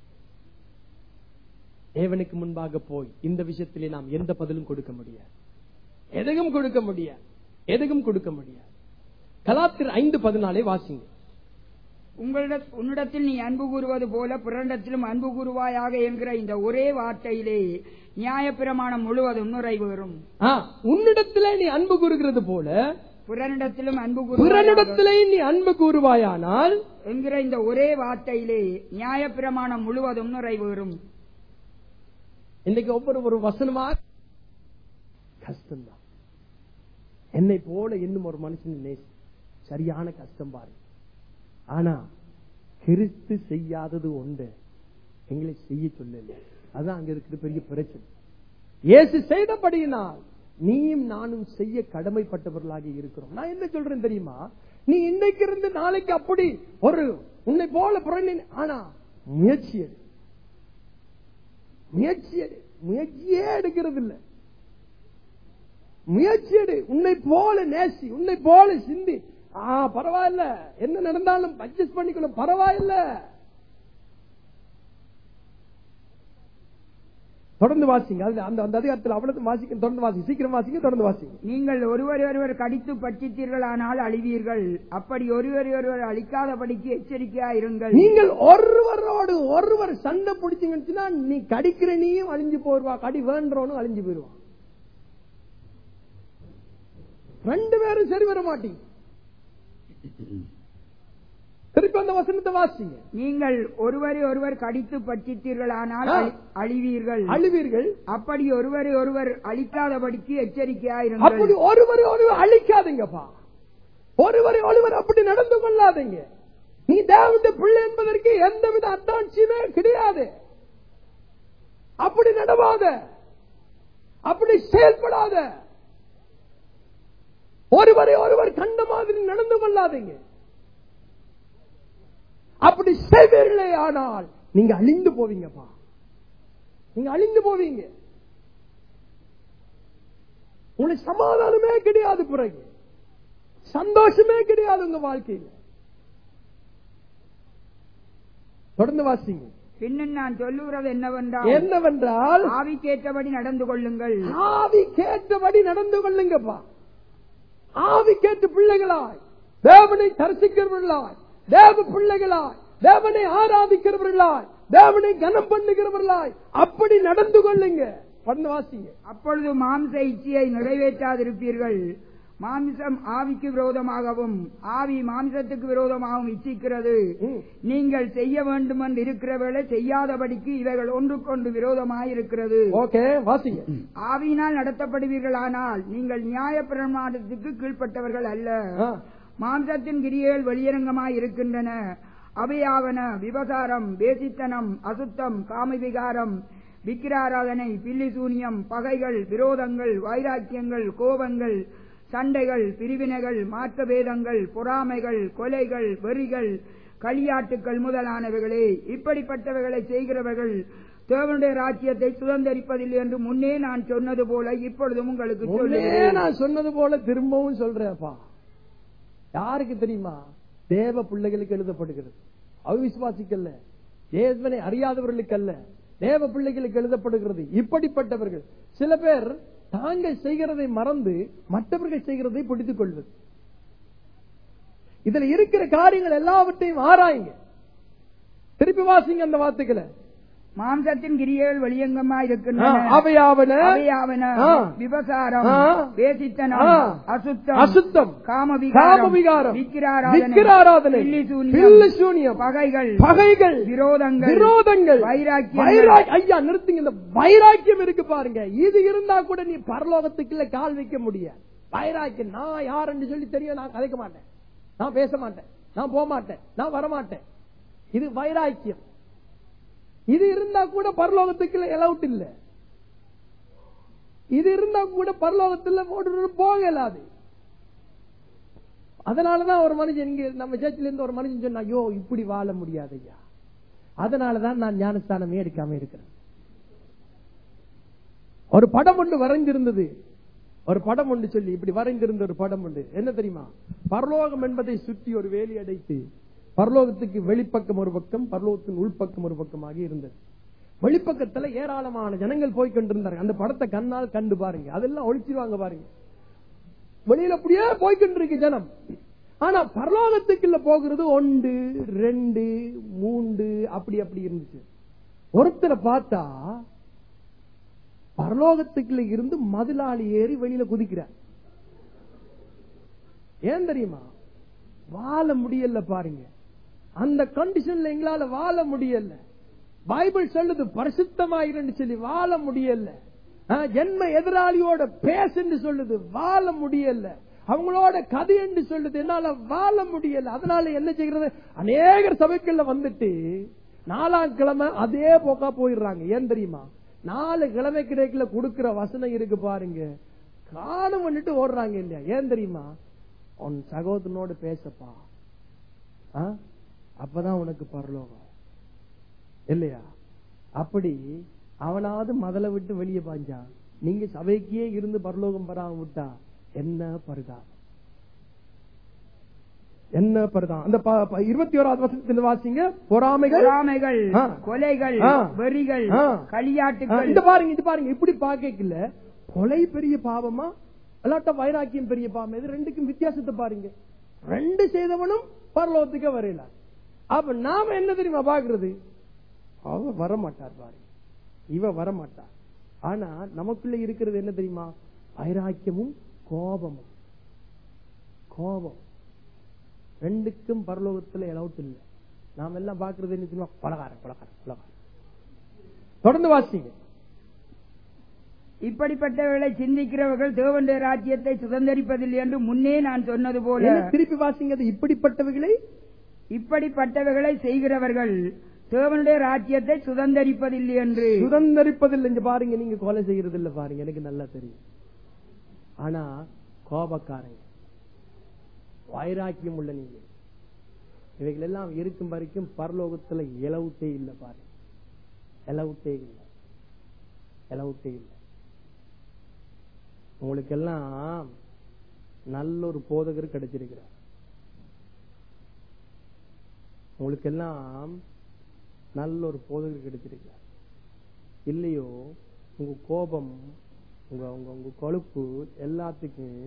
தேவனுக்கு முன்பாக போய் இந்த விஷயத்திலே நாம் எந்த பதிலும் கொடுக்க முடியாது எதையும் கொடுக்க முடியாது எதையும் கொடுக்க முடியாது கலாத்திர ஐந்து பதினாலே வாசிங்க உங்களிட உன்னிடத்தில் நீ அன்பு கூறுவது போல பிறனிடத்திலும் அன்பு கூறுவாயாக என்கிற இந்த ஒரே வார்த்தையிலே நியாயப்பிரமாணம் முழுவதும் நிறைவேறும் ஆ, உன்னிடத்திலே நீ அன்பு கூறுகிறது போல பிறனிடத்திலும் அன்பு கூறுவாயாக பிறனிடத்திலே நீ அன்பு கூறுவாயானால் என்கிற இந்த ஒரே வார்த்தையிலே நியாயப்பிரமாணம் முழுவதும் நிறைவேறும் இன்னைக்கு ஒவ்வொரு ஒரு வசனமா கஷ்டம்தான் என்னை போல இன்னும் ஒரு மனுஷன் நேசி சரியான கஷ்டம் பாரு ஆனா கிறிஸ்து செய்யாதது உண்டு எங்களை செய்ய சொல்லல அதான் அங்க இருக்கிற பெரிய பிரச்சனை இயேசு செய்தபடியினால் நீயும் நானும் செய்ய கடமைப்பட்டவர்களாக இருக்கிறோம் நான் என்ன சொல்றேன் தெரியுமா நீ இன்னைக்கு இருந்து நாளைக்கு அப்படி ஒரு உன்னை போல புறணி ஆனா முயற்சி எடு முயற்சி எடு முயற்சியே எடுக்கிறது இல்ல முயற்சி எடு உன்னை போல நேசி உன்னை போல சிந்தி ஆ பரவாயில்ல என்ன நடந்தாலும் அட்ஜஸ்ட் பண்ணிக்கணும் பரவாயில்ல தொடர்ந்து வாசிங்க அதுல அந்த அந்த அதிகாரத்தில் அவ்வளவு வாசிக்க தொடர்ந்து வாசிங்க சீக்கிரம் வாசிங்க தொடர்ந்து வாசிங்க நீங்கள் ஒருவர் ஒருவர் கடித்து பட்சித்தீர்களானால் அழிவீர்கள் அப்படி ஒருவர் ஒருவர் அழிக்காதபடிக்கு எச்சரிக்கையா இருங்கள் நீங்கள் ஒருவரோடு ஒருவர் சண்டை பிடிச்சீங்கன்னா நீ கடிக்கிற நீயும் அழிஞ்சு போயிருவா கடி வேண்டவனும் அழிஞ்சு போயிருவான் ரெண்டு பேரும் சரி வர மாட்டீங்க திருப்பி அந்த வசனத்தை வாசிங்க நீங்கள் ஒருவரை ஒருவர் கடித்து பட்சித்தீர்களானால் ஆ. அழி- அழிவீர்கள் அழுவீர்கள் அப்படி ஒருவரை ஒருவர் அழிக்காதபடிக்கு எச்சரிக்கையா அப்படி இருங்கள் ஒருவரை ஒருவர் அழிக்காதீங்கப்பா ஒருவரை ஒருவர் அப்படி நடந்து கொள்ளாதீங்க நீ தேவனுடைய பிள்ளை என்பதற்கு எந்தவித அத்தாட்சியுமே கிடையாது அப்படி நடவாத அப்படி செயல்படாத ஒருவரை ஒருவர் கண்ட மாதிரி நடந்து கொள்ளாதீங்க அப்படி செய்வீர்களே ஆனால் நீங்க அழிந்து போவீங்கப்பா நீங்க அழிந்து போவீங்க உங்களுக்கு சமாதானமே கிடையாது பிறகு சந்தோஷமே கிடையாது உங்க வாழ்க்கையில தொடர்ந்து வாசிங்க பின்னும் நான் சொல்லுகிறது என்னவென்றால் என்னவென்றால் ஆவிக்கேற்றபடி நடந்து கொள்ளுங்கள் ஆவி கேட்டபடி நடந்து கொள்ளுங்கப்பா ஆவி கேட்டு பிள்ளைகளாய் தேவனை தரிசிக்கிறவர்களாய் தேவ பிள்ளைகளாய் தேவனை ஆராதிக்கிறவர்களாய் தேவனை கனம் பண்ணுகிறவர்களாய் அப்படி நடந்து கொள்ளுங்க தொடர்ந்து வாசிங்க அப்பொழுது மாம்ச இச்சையை நிறைவேற்றாதிருப்பீர்கள் மாம்சம் ஆவிக்கு விரோதமாகவும் ஆவி மாம்சத்துக்கு விரோதமாகவும் இச்சிக்கிறது ம். நீங்கள் செய்ய வேண்டும் என்று இருக்கிறவர்களை செய்யாதபடிக்கு இவைகள் ஒன்றுக்கொண்டு விரோதமாயிருக்கிறது ஓகே வாசிங்க ஆவியினால் நடத்தப்படுவீர்களானால் நீங்கள் நியாய பிரமாணத்துக்கு கீழ்ப்பட்டவர்கள் அல்ல ஆ. மாம்சத்தின் கிரியைகள் வெளியரங்கமாய் இருக்கின்றன அவையாவன விபசாரம் வேசித்தனம் அசுத்தம் காமவிகாரம் விக்கிராராதனை பில்லிசூனியம் பகைகள் விரோதங்கள் வைராக்கியங்கள் கோபங்கள் சண்டைகள் பிரிவினைகள் மாற்ற பேதங்கள் பொறாமைகள் கொலைகள் வெறிகள் களியாட்டுக்கள் முதலானவைகளே இப்படிப்பட்டவைகளை செய்கிறவர்கள் தேவனுடைய ராஜ்யத்தை சுதந்திரிப்பதில்லை என்று முன்னே நான் சொன்னது போல இப்பொழுதும் உங்களுக்கு முன்னே சொல்லுகிறேன் நான் சொன்னது போல திரும்பவும் சொல்றேன்ப்பா யாருக்கு தெரியுமா தேவ பிள்ளைகளுக்கு எழுதப்படுகிறது அவிசுவாசிக்கல்ல தேவனை அறியாதவர்களுக்கு அல்ல தேவ பிள்ளைகளுக்கு எழுதப்படுகிறது இப்படிப்பட்டவர்கள் சில பேர் தாங்கள் செய்கிறதை மறந்து மற்றவர்கள் செய்கிறதை பிடித்துக் கொள்வது இதுல இருக்கிற காரியங்கள் எல்லாவற்றையும் ஆராயுங்க திருப்பி வாசிங்க அந்த வார்த்தைகளை மாம்சத்தின் கிரியைகள் வெளியங்கமா ஆ, இருக்கின்றன அவையாவன அவையாவன ஆ. விபசாரம் ஆ. வேசித்தனம் ஆ. அசுத்தம் அசுத்தம் காமவிகாரம் காமவிகாரம் விக்கிராராதனை விக்கிராராதனை பில்லி சூனியம், பில்லி சூனியம் பகைகள் பகைகள் விரோதங்கள் விரோதங்கள் வைராக்கியங்கள். வைராக்- ஐயா நிறுத்துங்க இந்த வைராக்கியம் இருக்கு பாருங்க இது இருந்தா கூட நீ பரலோகத்துக்குள்ள கால் வைக்க முடியாது வைராக்கியம் நான் யாருன்னு சொல்லி தெரியும் நான் கதைக்க மாட்டேன் நான் பேச மாட்டேன் நான் போக மாட்டேன் நான் வர மாட்டேன் இது வைராக்கியம் இது இருந்தா கூட பரலோகத்துக்குள்ள எலவுட் இல்ல இது இருந்தா கூட பரலோகத்துல போட்டு போக இயலாது அதனாலதான் ஒரு மனுஷன் இங்க நம்ம சேர்ச்சில இருந்து ஒரு மனுஷன் சொன்னா ஐயோ இப்படி வாழ முடியாது ஐயா அதனாலதான் நான் ஞானஸ்தானமே எடுக்காம இருக்கிறேன் ஒரு படம் ஒன்று வரைந்திருந்தது ஒரு படம் ஒன்று சொல்லி இப்படி வரைந்திருந்த ஒரு படம் உண்டு என்ன தெரியுமா பரலோகம் என்பதை சுற்றி ஒரு வேலி அடைத்து பரலோகத்துக்கு வெளிப்பக்கம் ஒரு பக்கம் பரலோகத்தின் உள்பக்கம் ஒரு பக்கமாக இருந்தது வெளிப்பக்கத்துல ஏராளமான ஜனங்கள் போய் கொண்டிருந்தாங்க அந்த படத்தை கண்ணால் கண்டு பாருங்க அதெல்லாம் ஒழிச்சிருவாங்க பாருங்க வெளியில அப்படியே போய்கிட்டு இருக்கு ஜனம் ஆனா பரலோகத்துக்குள்ள போகிறது ஒன்று ரெண்டு மூன்று அப்படி அப்படி இருந்துச்சு ஒருத்தரை பார்த்தா பரலோகத்துக்குள்ள இருந்து மதிலாளி ஏறி வெளியில குதிக்கிறார் ஏன் தெரியுமா வாழ முடியல பாருங்க அந்த கண்டிஷன்ல எங்களால வாழ முடியல பைபிள் சொல்லுது பரிசுத்தமாயிருந்து சொல்லி வாழ முடியல ஆ, ஜென்ம எதிராளியோட பேசுன்னு சொல்லுது வாழ முடியல அவங்களோட கதை என்று சொல்லுது என்னால வாழ முடியல அதனால என்ன செய்கிறது அநேகர் சபைக்குள்ள வந்துட்டு நாலாம் கிழமை அதே போக்கா போயிடுறாங்க ஏன் தெரியுமா நாலு கிழமை கிடைக்கல கொடுக்கிற வசனம் இருக்கு பாருங்க காணும் பண்ணிட்டு ஓடுறாங்க இல்லையா ஏன் தெரியுமா உன் சகோதரனோடு பேசப்பா ஆ? அப்பதான் உனக்கு பரலோகம் இல்லையா அப்படி அவனாவது மதலை விட்டு வெளியே பாஞ்சான் நீங்க சபைக்கே இருந்து பரலோகம் பெறாம விட்டா என்ன பரிதாபம் என்ன பரிதாபம் அந்த ப- ப- இருபத்தி ஓராவது வருஷத்துல வாசிங்க பொறாமைகள் பொறாமைகள் ஆ. கொலைகள் ஆ. வெறிகள் ஆ. களியாட்டுகள் இந்த பாருங்க இது பாருங்க இப்படி பாக்கல கொலை பெரிய பாவமா அல்லாட்ட வைராக்கியம் பெரிய பாவம் இது ரெண்டுக்கும் வித்தியாசத்தை பாருங்க ரெண்டு செய்தவனும் பரலோகத்துக்கே வரையல அப்ப நாம என்ன தெரியுமா பாக்குறது அவ வர மாட்டார் பாருங்க இவ வர மாட்டார் ஆனா நமக்குள்ள இருக்கிறது என்ன தெரியுமா வைராக்கியமும் கோபமும் கோபம் ரெண்டுக்கும் பரலோகத்துல எலவுட் இல்ல நாம எல்லாம் பாக்குறது என்ன தெரியுமா பலகாரம் பலகாரம் பலகாரம் தொடர்ந்து வாசிங்க இப்படிப்பட்டவர்களை சிந்திக்கிறவர்கள் தேவனுடைய ராஜ்யத்தை சுதந்திரிப்பதில்லை என்று முன்னே நான் சொன்னது போல என்ன திருப்பி வாசிங்க அது இப்படிப்பட்டவைகளை இப்படிப்பட்டவைகளை செய்கிறவர்கள் தேவனுடைய ராஜ்யத்தை சுதந்திரிப்பதில்லை என்று சுதந்திரிப்பதில்லை இங்க பாருங்க நீங்க கொலை செய்யறது இல்ல பாருங்க எனக்கு நல்லா தெரியும் ஆனா கோபக்காரங்க வைராக்கியம் உள்ள நீங்க இவைகள் எல்லாம் இருக்கும் வரைக்கும் பரலோகத்துல இலவுட்டே இல்ல பாருங்க இலவுட்டே இல்ல இலவுட்டே இல்ல உங்களுக்கு எல்லாம் நல்ல ஒரு போதகர் கிடைச்சிருக்கிறார் உங்களுக்கு எல்லாம் நல்ல ஒரு போதகர் கிடைச்சிருக்கிறார் இல்லையோ உங்க கோபம் உங்க உங்க உங்க கொழுப்பு எல்லாத்துக்கும்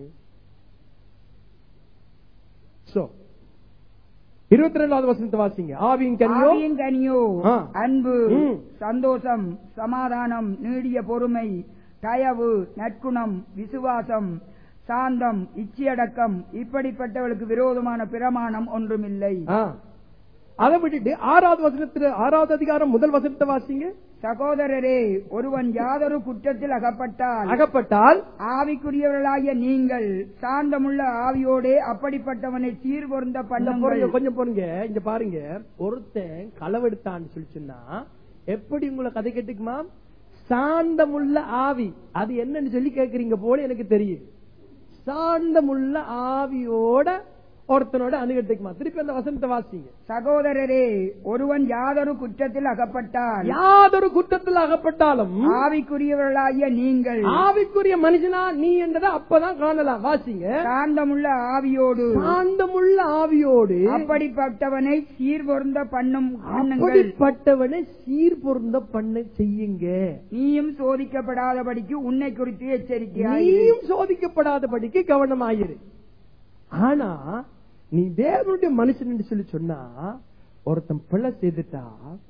சோ இருபத்தி ரெண்டாவது வசனத்தை வாசிங்க ஆவியின் கனியோ ஆவியின் கனியோ ஆ. அன்பு ம். சந்தோஷம் சமாதானம் நீடிய பொறுமை தயவு நற்குணம் விசுவாசம் சாந்தம் இச்சையடக்கம் இப்படிப்பட்டவர்களுக்கு விரோதமான பிரமாணம் ஒன்றுமில்லை ஆ. அதை விட்டுட்டு ஆறாவது வசனத்துல ஆறாவது அதிகாரம் முதல் வசனத்தை வாசிங்க சகோதரரே ஒருவன் யாதொரு குற்றத்தில் அகப்பட்டால் அகப்பட்டால் ஆவிக்குரியவர்களாகிய நீங்கள் சாந்தமுள்ள ஆவியோடே அப்படிப்பட்டவனை சீர்பொருந்த இந்த பண்ணுங்கள் பொறுங்க, கொஞ்சம் பொறுங்க இங்க பாருங்க ஒருத்தன் களவெடுத்தான்னு சொல்லி சொன்னா எப்படி உங்களை கதை கேட்டுக்குமா சாந்தமுள்ள ஆவி அது என்னன்னு சொல்லி கேக்குறீங்க போல எனக்கு தெரியுது சாந்தமுள்ள ஆவியோட ஒருத்தனோட அணுகட்டுக்குமா திருப்பி அந்த வசனத்தை வாசிங்க சகோதரரே ஒருவன் யாதொரு குற்றத்தில் அகப்பட்டால் யாதொரு குற்றத்தில் அகப்பட்டாலும் ஆவிக்குரியவர்களாகிய நீங்கள் ஆவிக்குரிய மனுஷனா நீ என்றதை அப்பதான் காணலாம் வாசிங்க சாந்தமுள்ள ஆவியோடு சாந்தமுள்ள ஆவியோடு அப்படிப்பட்டவனை சீர்பொருந்த பண்ணும் பண்ணுங்கள் அப்படிப்பட்டவனை சீர்பொருந்த பண்ண செய்யுங்க நீயும் சோதிக்கப்படாதபடிக்கு உன்னை குறித்து எச்சரிக்கையாயிரு நீயும் சோதிக்கப்படாதபடிக்கு கவனமாயிரு ஆனா நீ தேவனுடைய மனுஷன் என்று சொல்லி சொன்னா ஒருத்தன் பிள்ளை செய்துட்டா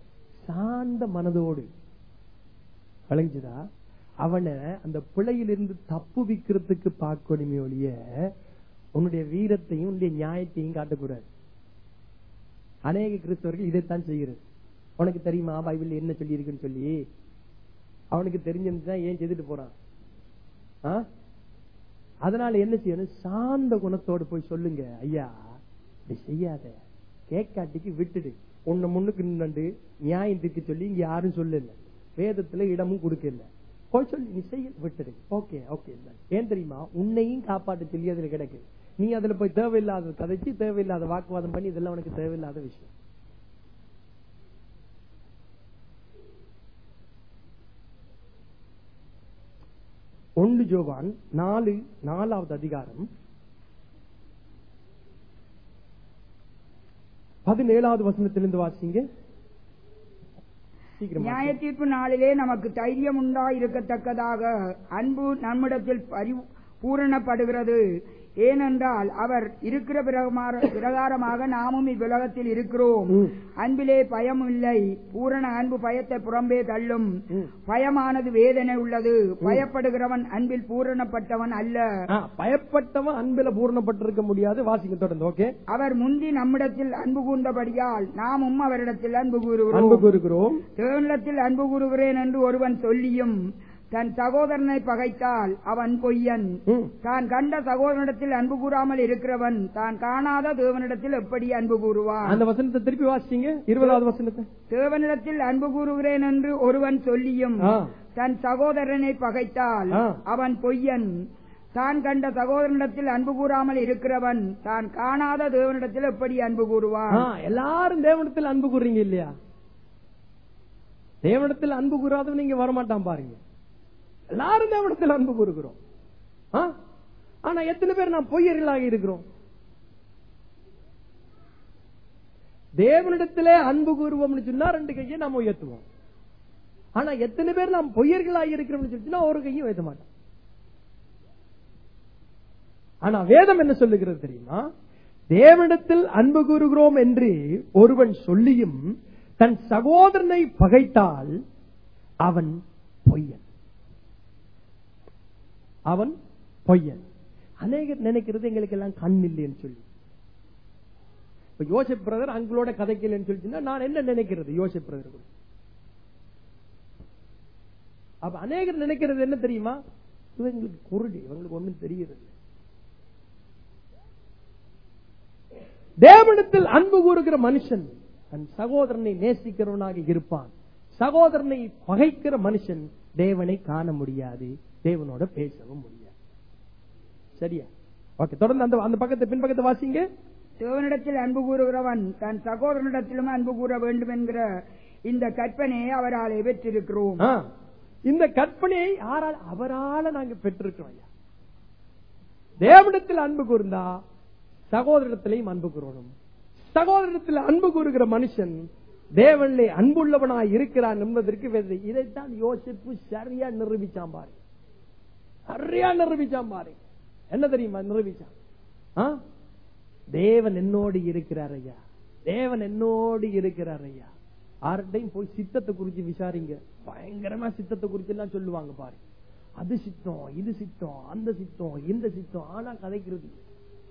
சாந்த மனதோடு விளங்குதா அவனை அந்த பிழையிலிருந்து தப்புவிக்கிறதுக்கு பார்க்கணுமே ஒழிய உன்னுடைய வீரத்தையும் உன்னுடைய நியாயத்தையும் காட்டக்கூடாது அநேக கிறிஸ்தவர்கள் இதைத்தான் செய்கிறது உனக்கு தெரியுமா பைபிள் என்ன சொல்லி இருக்குன்னு சொல்லி அவனுக்கு தெரிஞ்சிருந்துதான் ஏன் செய்துட்டு போறான் ஆ? அதனால என்ன செய்யணும் சாந்த குணத்தோடு போய் சொல்லுங்க ஐயா இப்படி செய்யாத கேட்காட்டிக்கு விட்டுடு உன்னை முன்னுக்கு நின்று நியாயம் தீர்க்க சொல்லி இங்க யாரும் சொல்லல வேதத்துல இடமும் கொடுக்கல போய் சொல்லி நீ செய்ய விட்டுடு ஓகே ஓகே ஏன் தெரியுமா உன்னையும் காப்பாற்ற சொல்லி அதுல கிடக்கு நீ அதுல போய் தேவையில்லாத கதைச்சு தேவையில்லாத வாக்குவாதம் பண்ணி இதெல்லாம் உனக்கு தேவையில்லாத விஷயம் ஒன்று ஜோவான் நாலு நாலாவது அதிகாரம் பதினேழாவது வசனத்திலிருந்து வாசிங்க சீக்கிரம் நியாய வாசிங்க. தீர்ப்பு நாளிலே நமக்கு தைரியம் உண்டாயிருக்கத்தக்கதாக அன்பு நம்மிடத்தில் பரி பூரணப்படுகிறது ஏனென்றால் அவர் இருக்கிற பிரகமார- பிரகாரமாக நாமும் இவ்வுலகத்தில் இருக்கிறோம் ம். அன்பிலே பயம் இல்லை பூரண அன்பு பயத்தை புறம்பே தள்ளும் ம். பயமானது வேதனை உள்ளது பயப்படுகிறவன் அன்பில் பூரணப்பட்டவன் அல்ல ஆ, பயப்பட்டவன் அன்பில பூரணப்பட்டிருக்க முடியாது வாசிங்க தொடர்ந்து ஓகே அவர் முந்தி நம்மிடத்தில் அன்பு கூர்ந்தபடியால் நாமும் அவரிடத்தில் அன்பு அன்பு கூறுகிறோம் கூறுகிறோம் தேவனிடத்தில் அன்பு கூறுகிறேன் என்று ஒருவன் சொல்லியும் தன் சகோதரனை பகைத்தால் அவன் பொய்யன் ம். தான் கண்ட சகோதரனிடத்தில் அன்பு கூறாமல் இருக்கிறவன் தான் காணாத தேவனிடத்தில் எப்படி அன்பு கூறுவான் அந்த வசனத்தை திருப்பி வாசிங்க இருபதாவது வசனத்தை தேவனிடத்தில் அன்பு கூறுகிறேன் என்று ஒருவன் சொல்லியும் ஆ. தன் சகோதரனை பகைத்தால் ஆ. அவன் பொய்யன் தான் கண்ட சகோதரனிடத்தில் அன்பு கூறாமல் இருக்கிறவன் தான் காணாத தேவனிடத்தில் எப்படி அன்பு கூறுவான் ஆ, எல்லாரும் தேவனிடத்தில் அன்பு கூறுறீங்க இல்லையா தேவனிடத்தில் அன்பு கூறாதவன் நீங்க வரமாட்டான் பாருங்க எல்லாரும் தேவனிடத்தில் அன்பு கூறுகிறோம் ஆ? ஆனா எத்தனை பேர் நாம் பொய்யர்களாக இருக்கிறோம் தேவனிடத்திலே அன்பு கூறுவோம்னு சொன்னா ரெண்டு கையை நாம் உயர்த்துவோம் ஆனா எத்தனை பேர் நாம் பொய்யர்களாக இருக்கிறோம்னு சொல்லிச்சுன்னா ஒரு கையும் உயர்த்த மாட்டோம் ஆனா வேதம் என்ன சொல்லுகிறது தெரியுமா தேவனிடத்தில் அன்பு கூறுகிறோம் என்று ஒருவன் சொல்லியும் தன் சகோதரனை பகைத்தால் அவன் பொய்யன் அவன் பொய்யன் அநேகர் நினைக்கிறது எங்களுக்கு எல்லாம் கண் இல்லைன்னு சொல்லி இப்ப யோசிப் பிரதர் அங்களோட கதைக்கலன்னு சொல்லிச்சுன்னா நான் என்ன நினைக்கிறது யோசிப் பிரதர் கூட அப்ப அநேகர் நினைக்கிறது என்ன தெரியுமா இவங்களுக்கு குருடி இவங்களுக்கு ஒண்ணும் தெரிகிறது தேவனிடத்தில் அன்பு கூறுகிற மனுஷன் தன் சகோதரனை நேசிக்கிறவனாக இருப்பான் சகோதரனை பகைக்கிற மனுஷன் தேவனை காண முடியாது தேவனோட பேசவும் முடியாது சரியா ஓகே தொடர்ந்து அந்த அந்த பக்கத்தை பின்பக்கத்தை வாசிங்க தேவனிடத்தில் அன்பு கூறுகிறவன் தன் சகோதரனிடத்திலும் அன்பு கூற வேண்டும் என்கிற இந்த கற்பனையை அவரால் பெற்றிருக்கிறோம் ஆ, இந்த கற்பனையை யாரால் அவரால நாங்க பெற்றிருக்கிறோம் ஐயா தேவனிடத்தில் அன்பு கூர்ந்தா சகோதரத்திலையும் அன்பு கூறணும் சகோதரத்தில் அன்பு கூறுகிற மனுஷன் தேவனிலே அன்புள்ளவனாய் இருக்கிறான் என்பதற்கு வேறு இதைத்தான் யோசிப்பு சரியா நிரூபிச்சான் பாரு சரியா நிரூபிச்சான் பாரு என்ன தெரியுமா நிரூபிச்சான் ஆ? தேவன் என்னோடு இருக்கிறார் ஐயா தேவன் என்னோடு இருக்கிறார் ஐயா யார்கிட்டையும் போய் சித்தத்தை குறிச்சு விசாரிங்க பயங்கரமா சித்தத்தை குறிச்சு எல்லாம் சொல்லுவாங்க பாரு அது சித்தம் இது சித்தம் அந்த சித்தம் இந்த சித்தம் ஆனா கதைக்கிறது இல்லை.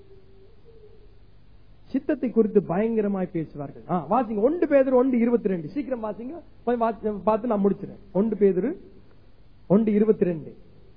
சித்தத்தை குறித்து பயங்கரமாய் பேசுவார்கள் ஆ, வாசிங்க ஒன்று பேதர் ஒன்று இருபத்தி ரெண்டு சீக்கிரம் வாசிங்க போய் வாசி- பார்த்து நான் முடிச்சிடறேன் ஒன்று பேதரு ஒன்று இருபத்தி ரெண்டு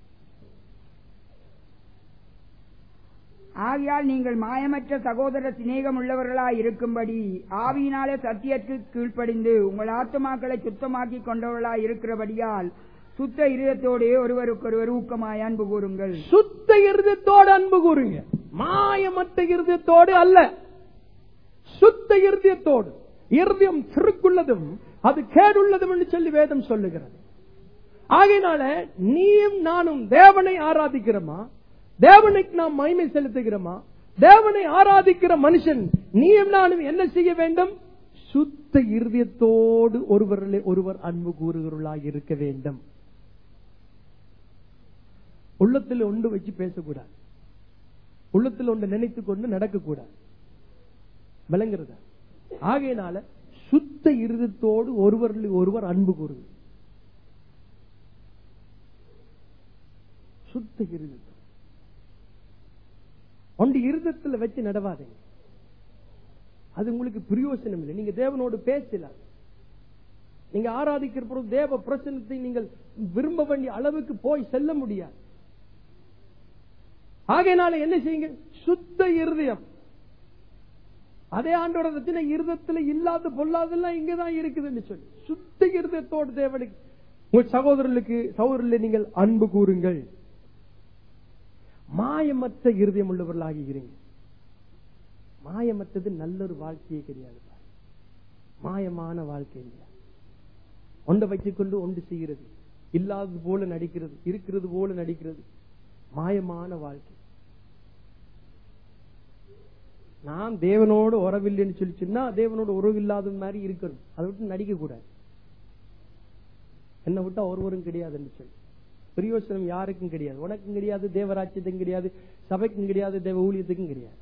ஆகையால் நீங்கள் மாயமற்ற சகோதர சிநேகம் உள்ளவர்களாய் இருக்கும்படி ஆவியினாலே சத்தியத்திற்கு கீழ்ப்படிந்து உங்கள் ஆத்துமாக்களை சுத்தமாக்கி கொண்டவர்களாய் இருக்கிறபடியால் சுத்த இருதத்தோடே ஒருவருக்கொருவர் ஊக்கமாய் அன்பு கூறுங்கள் சுத்த இருதயத்தோடு அன்பு கூறுங்க மாயமற்ற இருதயத்தோடு அல்ல சுத்த இருதயத்தோடு இருதயம் திருக்குள்ளதும் அது கேடுள்ளதும் என்று சொல்லி வேதம் சொல்லுகிறது ஆகையினால நீயும் நானும் தேவனை ஆராதிக்கிறோமா தேவனுக்கு நாம் மகிமை செலுத்துகிறோமா தேவனை ஆராதிக்கிற மனுஷன் நீயும் நானும் என்ன செய்ய வேண்டும் சுத்த இருதயத்தோடு ஒருவரிலே ஒருவர் அன்பு கூறுகிறவர்களாக இருக்க வேண்டும் உள்ளத்தில் ஒன்று வச்சு பேசக்கூடாது உள்ளத்தில் ஒன்று நினைத்துக் கொண்டு நடக்கக்கூடாது விளங்குறதா ஆகையினால சுத்த இருதத்தோடு ஒருவரில் ஒருவர் அன்பு கூறுங்க சுத்த இருதத்தோடு ஒன்று இருதத்துல வச்சு நடவாதீங்க அது உங்களுக்கு பிரயோசனம் இல்லை நீங்க தேவனோடு பேசலாம் நீங்க ஆராதிக்கிற பொழுது தேவ பிரசனத்தை நீங்கள் விரும்ப வேண்டிய அளவுக்கு போய் செல்ல முடியாது ஆகையினால என்ன செய்யுங்க சுத்த இருதயம் அதே ஆண்டோட ரச்சனை இருதத்துல இல்லாத பொல்லாதெல்லாம் இங்கதான் இருக்குதுன்னு சொல்லி சுத்த இருதயத்தோடு தேவனுக்கு உங்கள் சகோதரர்களுக்கு சகோதரர்களை நீங்கள் அன்பு கூறுங்கள் மாயமற்ற இருதயம் உள்ளவர்களாகி இருங்க மாயமற்றது நல்ல ஒரு வாழ்க்கையே கிடையாது மாயமான வாழ்க்கை இல்லையா ஒன்றை வச்சுக்கொண்டு ஒன்று செய்கிறது இல்லாதது போல நடிக்கிறது இருக்கிறது போல நடிக்கிறது மாயமான வாழ்க்கை நான் தேவனோடு உறவில்லைன்னு சொல்லி சொன்னா தேவனோடு உறவு இல்லாத மாதிரி இருக்கணும் அதை விட்டு நடிக்க கூடாது என்னை விட்டா ஒருவரும் கிடையாதுன்னு சொல்லி பிரயோசனம் யாருக்கும் கிடையாது உனக்கும் கிடையாது தேவராட்சியத்துக்கும் கிடையாது சபைக்கும் கிடையாது தேவ ஊழியத்துக்கும் கிடையாது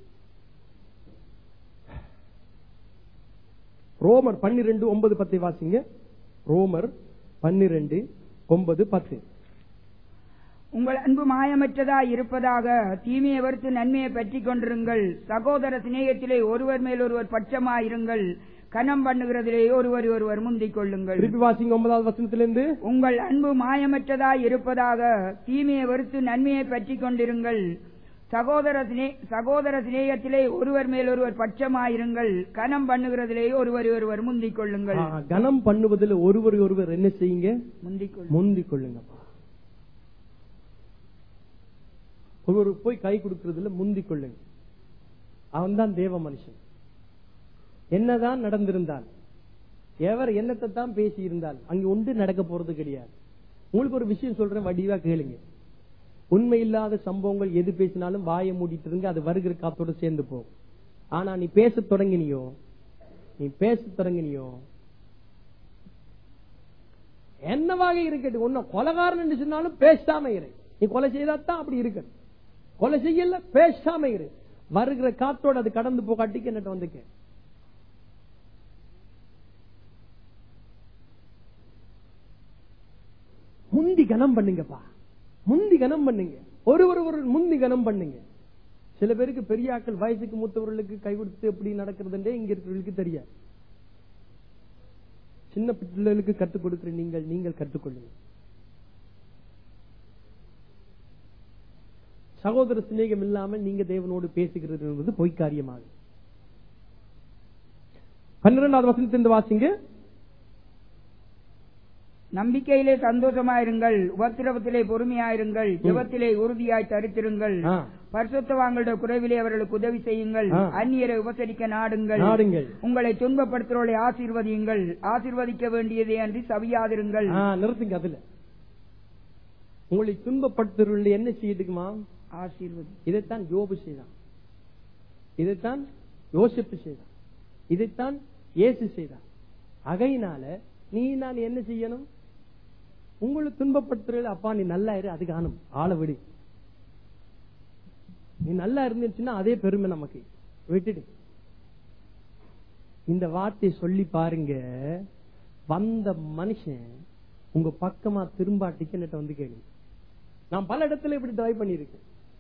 ரோமர் பன்னிரெண்டு ஒன்பது பத்தை வாசிங்க ரோமர் பன்னிரெண்டு ஒன்பது பத்து உங்கள் அன்பு மாயமற்றதாய் இருப்பதாக தீமையை வறுத்து நன்மையை பற்றிக் கொண்டிருங்கள் சகோதர சிநேகத்திலே ஒருவர் மேல் ஒருவர் பட்சமாயிருங்கள் கனம் பண்ணுகிறதிலே ஒருவர் ஒருவர் முந்திக் கொள்ளுங்கள் திருப்பி வாசிங்க ஒன்பதாவது வசனத்திலிருந்து உங்கள் அன்பு மாயமற்றதாய் இருப்பதாக தீமையை வெறுத்து நன்மையை பற்றிக் கொண்டிருங்கள் சகோதர சினே- சகோதர சிநேகத்திலே ஒருவர் மேல் ஒருவர் பட்சமாயிருங்கள் கனம் பண்ணுகிறதிலே ஒருவர் ஒருவர் முந்திக் கொள்ளுங்கள் ஆ, கனம் பண்ணுவதில் ஒருவர் ஒருவர் என்ன செய்யுங்க முந்திக் கொள்ளுங்கள் முந்திக் கொள்ளுங்கப்பா ஒருவர் போய் கை கொடுக்கறதுல முந்திக் கொள்ளுங்க அவன் தான் தேவ மனுஷன் என்னதான் நடந்திருந்தால் எவர் என்னத்தை தான் பேசி இருந்தால் அங்க ஒன்று நடக்க போறது கிடையாது உங்களுக்கு ஒரு விஷயம் சொல்றேன் வடிவா கேளுங்க உண்மை இல்லாத சம்பவங்கள் எது பேசினாலும் வாயை மூடிட்டு இருங்க அது வருகிற காத்தோட சேர்ந்து போகும் ஆனா நீ பேச தொடங்கினியோ நீ பேச தொடங்கினியோ என்னவாக இருக்கட்டும் ஒன்னும் கொலகாரன் சொன்னாலும் பேசாம இரு நீ கொலை செய்தாத்தான் அப்படி இருக்கணும் கொலை செய்யல பேசாம இரு வருகிற காத்தோட அது கடந்து போகாட்டிக்கு என்னட்ட வந்துக்க முந்தி கனம் பண்ணுங்கப்பா முந்தி கனம் பண்ணுங்க ஒருவர் ஒரு முந்தி கனம் பண்ணுங்க சில பேருக்கு பெரிய ஆட்கள் வயசுக்கு மூத்தவர்களுக்கு கை கொடுத்து எப்படி நடக்கிறதுன்றே இங்க இருக்கிறவர்களுக்கு தெரியாது சின்ன பிள்ளைகளுக்கு கற்றுக் கொடுக்கிற நீங்கள் நீங்கள் கற்றுக்கொள்ளுங்க சகோதர சிநேகம் இல்லாமல் நீங்க தேவனோடு பேசுகிறது என்பது பொய்க்காரியமாகும் பன்னிரெண்டாவது வசனத்திலிருந்து வாசிங்க நம்பிக்கையிலே சந்தோஷமாயிருங்கள் உபத்திரவத்திலே பொறுமையாயிருங்கள் ஜெபத்திலே உறுதியாய் தரித்திருங்கள் ஆ, பரிசுத்தவான்களுடைய குறைவிலே அவர்களுக்கு உதவி செய்யுங்கள் ஆ. அந்நியரை உபசரிக்க நாடுங்கள் நாடுங்கள் உங்களை துன்பப்படுத்துறவர்களை ஆசீர்வதியுங்கள் ஆசீர்வதிக்க வேண்டியதே அன்றி சவியாதிருங்கள் ஆ, நிறுத்துங்க அதுல உங்களை துன்பப்படுத்துறவர்கள் என்ன செய்யுதுக்குமா ஆசீர்வதி இதைத்தான் யோபு செய்தான் இதைத்தான் யோசிப்பு செய்தான் இதைத்தான் இயேசு செய்தான் அகையினால நீ நான் என்ன செய்யணும் உங்களை துன்பப்படுத்துறது அப்பா நீ நல்லா இரு அது காணும் ஆளை விடு நீ நல்லா இருந்துச்சுன்னா அதே பெருமை நமக்கு விட்டுடு இந்த வார்த்தையை சொல்லி பாருங்க வந்த மனுஷன் உங்க பக்கமா திரும்பாட்டிக்கு என்னட்ட வந்து கேளுங்க நான் பல இடத்துல இப்படி டிரைவ் பண்ணிருக்கேன்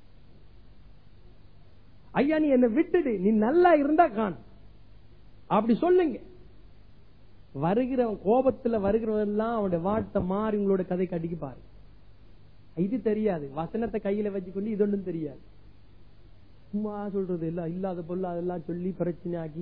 ஐயா நீ என்ன விட்டுடு நீ நல்லா இருந்தா காணும் அப்படி சொல்லுங்க வருகிறவன் கோபத்துல வருகிறவன் எல்லாம் அவனுடைய வார்த்தை மாறி உங்களோட கதை கடிக்கு பாரு இது தெரியாது வசனத்தை கையில வச்சுக்கொண்டு இது ஒன்றும் தெரியாது சும்மா சொல்றது இல்ல இல்லாத பொருள் அதெல்லாம் சொல்லி பிரச்சனை ஆக்கி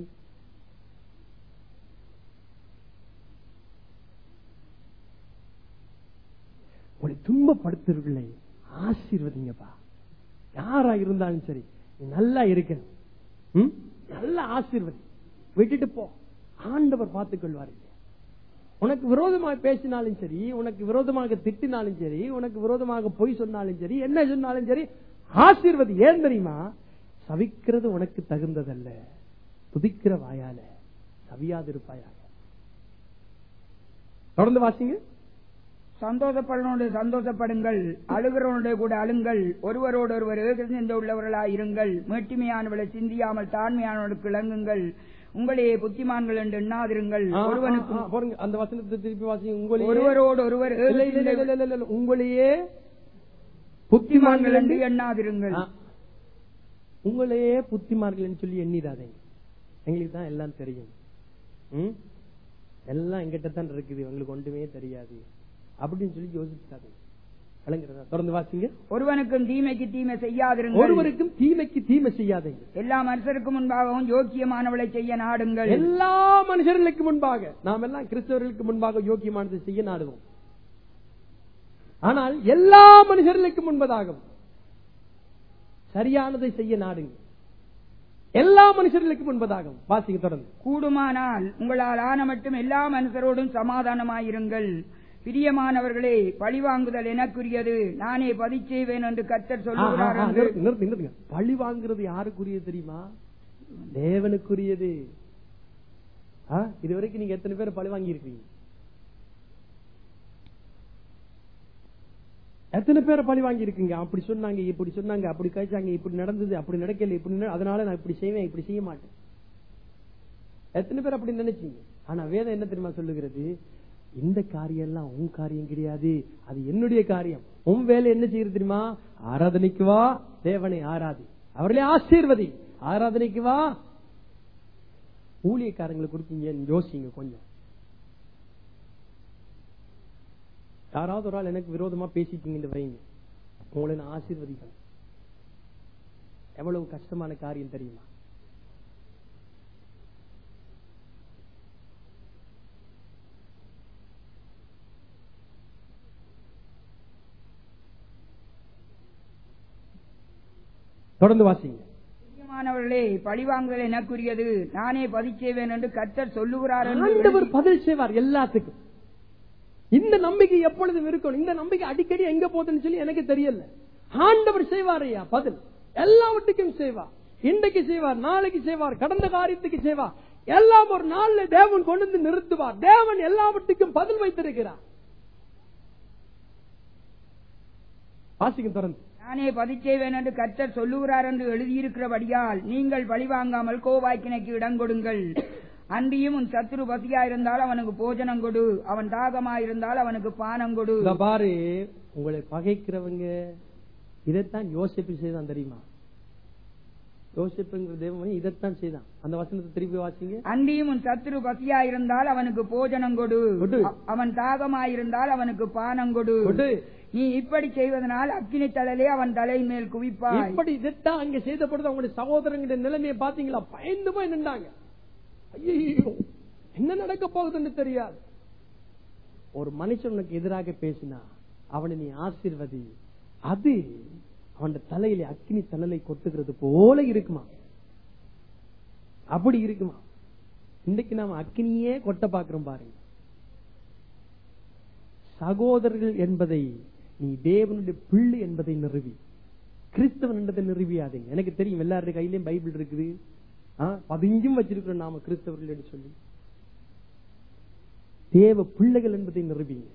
உங்களை துன்பப்படுத்துறவர்களை ஆசீர்வதிங்கப்பா யாரா இருந்தாலும் சரி நீ நல்லா இருக்கணும் ம்? நல்ல ஆசீர்வதி விட்டுட்டு போ ஆண்டவர் பார்த்துக் கொள்வார் இல்லையா? உனக்கு விரோதமாக பேசினாலும் சரி உனக்கு விரோதமாக திட்டினாலும் சரி உனக்கு விரோதமாக பொய் சொன்னாலும் சரி என்ன சொன்னாலும் சரி ஆசீர்வதி ஏன் தெரியுமா சவிக்கிறது உனக்கு தகுந்ததல்ல துதிக்கிற வாயால சவியாதிருப்பாயாக தொடர்ந்து வாசிங்க சந்தோஷப்படுவனுடைய சந்தோஷப்படுங்கள் அழுகிறவனுடைய கூட அழுங்கள் ஒருவரோடு ஒருவர் ஏகசிந்த உள்ளவர்களாய் இருங்கள் மேட்டிமையானவளை சிந்தியாமல் தாழ்மையானவர்களுக்கு இணங்குங்கள் உங்களையே புத்திமான்கள் என்று எண்ணாதிருங்கள் ஆ, ஆ, ஒருவனுக்கு ஆ, பாருங்க அந்த வசனத்தை திருப்பி வாசிங்க உங்களையே ஒருவரோடு ஒருவர் இல்ல, இல்ல, இல்ல, இல்ல, இல்ல, இல்ல, உங்களையே புத்திமான்கள் என்று என்று எண்ணாதிருங்கள் ஆ. உங்களையே புத்திமார்கள் சொல்லி எண்ணிடாதீங்க எங்களுக்கு தான் எல்லாம் தெரியும் ம்? எல்லாம் எங்கிட்ட தான் இருக்குது உங்களுக்கு ஒன்றுமே தெரியாது அப்படின்னு சொல்லி யோசிச்சாதீங்க விளங்குறதா தொடர்ந்து வாசிங்க ஒருவனுக்கும் தீமைக்கு தீமை செய்யாதிருங்கள் ஒருவருக்கும் தீமைக்கு தீமை செய்யாதீங்க எல்லா மனுஷருக்கு முன்பாகவும் யோக்கியமானவளை செய்ய நாடுங்கள் எல்லா மனுஷர்களுக்கு முன்பாக நாம் எல்லாம் கிறிஸ்தவர்களுக்கு முன்பாக யோக்கியமானதை செய்ய நாடுவோம் ஆனால் எல்லா மனுஷர்களுக்கு முன்பதாகவும் சரியானதை செய்ய நாடுங்க எல்லா மனுஷர்களுக்கு முன்பதாகவும் வாசிக்க தொடர்ந்து கூடுமானால் உங்களால் ஆன மட்டும் எல்லா மனுஷரோடும் சமாதானமாயிருங்கள் பிரியமானவர்களே பழிவாங்குதல் எனக்குரியது நானே பதிச்செய்வேன் என்று கர்த்தர் ஆ, ஆ, சொல்லுகிறார் ஆ, என்று நிறுத்து, நிறுத்து, நிறுத்துங்க. பழி வாங்குறது யாருக்குரியது தெரியுமா தேவனுக்குரியது ஆ, இதுவரைக்கும் நீங்க எத்தனை பேர் பழி வாங்கி இருக்கீங்க எத்தனை பேரை பழி வாங்கி இருக்கீங்க அப்படி சொன்னாங்க இப்படி சொன்னாங்க அப்படி கழிச்சாங்க இப்படி நடந்தது அப்படி நடக்கல இப்படி நட- அதனால நான் இப்படி செய்வேன் இப்படி செய்ய மாட்டேன் எத்தனை பேர் அப்படி நினைச்சீங்க ஆனா வேதம் என்ன தெரியுமா சொல்லுகிறது இந்த காரியம் எல்லாம் உன் காரியம் கிடையாது அது என்னுடைய காரியம் உன் வேலை என்ன செய்யறது தெரியுமா ஆராதனைக்கு வா தேவனை ஆராதி அவர்களே ஆசீர்வதி ஆராதனைக்கு வா ஊழியக்காரங்களை குறிச்சு யோசிங்க கொஞ்சம் யாராவது ஒரு ஆள் எனக்கு விரோதமா பேசிட்டீங்கன்னு வைங்க உங்களை நான் ஆசீர்வதிக்கணும் எவ்வளவு கஷ்டமான காரியம் தெரியுமா தொடர்ந்து வாசிங்க பிரியமானவர்களே பழிவாங்குதல் எனக்குரியது நானே பதிச்செய்வேன் என்று கர்த்தர் சொல்லுகிறார் என்று ஆண்டவர் பதில் செய்வார் எல்லாத்துக்கும் இந்த நம்பிக்கை எப்பொழுதும் இருக்கணும் இந்த நம்பிக்கை அடிக்கடி எங்க போகுதுன்னு சொல்லி எனக்கு தெரியல ஆண்டவர் செய்வார் ஐயா பதில் எல்லாவற்றுக்கும் செய்வார் இன்றைக்கு செய்வார் நாளைக்கு செய்வார் கடந்த காரியத்துக்கு செய்வார் எல்லாம் ஒரு நாள்ல தேவன் கொண்டு வந்து நிறுத்துவார் தேவன் எல்லாவற்றுக்கும் பதில் வைத்திருக்கிறார் வாசிக்கும் தொடர்ந்து நானே பதிச்செய்வேன் என்று கர்த்தர் சொல்லுகிறார் என்று எழுதியிருக்கிறபடியால் நீங்கள் பழிவாங்காமல் கோவாய்க்கினைக்கு இடம் கொடுங்கள் அன்றியும் உன் சத்துரு பசியாயிருந்தால் அவனுக்கு போஜனம் கொடு அவன் தாகமாயிருந்தால் அவனுக்கு பானம் கொடு இத பாரு உங்களை பகைக்கிறவங்க இதைத்தான் யோசிப்பு செய்தான் தெரியுமா யோசிப்புங்கிற தேவன் இதைத்தான் செய்தான் அந்த வசனத்தை திருப்பி வாசிங்க அன்றியும் உன் சத்துரு பசியாயிருந்தால் அவனுக்கு போஜனம் கொடு கொடு. அ- அவன் தாகமாயிருந்தால் அவனுக்கு பானம் கொடு கொடு. நீ இப்படி செய்வதனால் அக்கினி தழலே அவன் தலை மேல் குவிப்பாய் இப்படி இதைத்தான் அங்க செய்த பொழுது அவங்களுடைய சகோதரங்களுடைய நிலைமையை பாத்தீங்களா பயந்து போய் நின்றாங்க ஐயோ என்ன நடக்க போகுதுன்னு தெரியாது ஒரு மனுஷன் உனக்கு எதிராக பேசினா அவனை நீ ஆசீர்வதி அது அவன் தலையில அக்கினி தணலை கொட்டுகிறது போல இருக்குமா அப்படி இருக்குமா இன்னைக்கு நாம அக்கினியே கொட்ட பாக்குறோம் பாருங்க சகோதரர்கள் என்பதை நீ தேவனுடைய பிள்ளை என்பதை நிறுவி கிறிஸ்தவன் என்பதை நிறுவியாதீங்க எனக்கு தெரியும் எல்லாருடைய கையிலயும் பைபிள் இருக்குது ஆ, பதிஞ்சும் வச்சிருக்கிறோம் நாம கிறிஸ்தவர்கள் என்று சொல்லி தேவ பிள்ளைகள் என்பதை நிறுவிங்க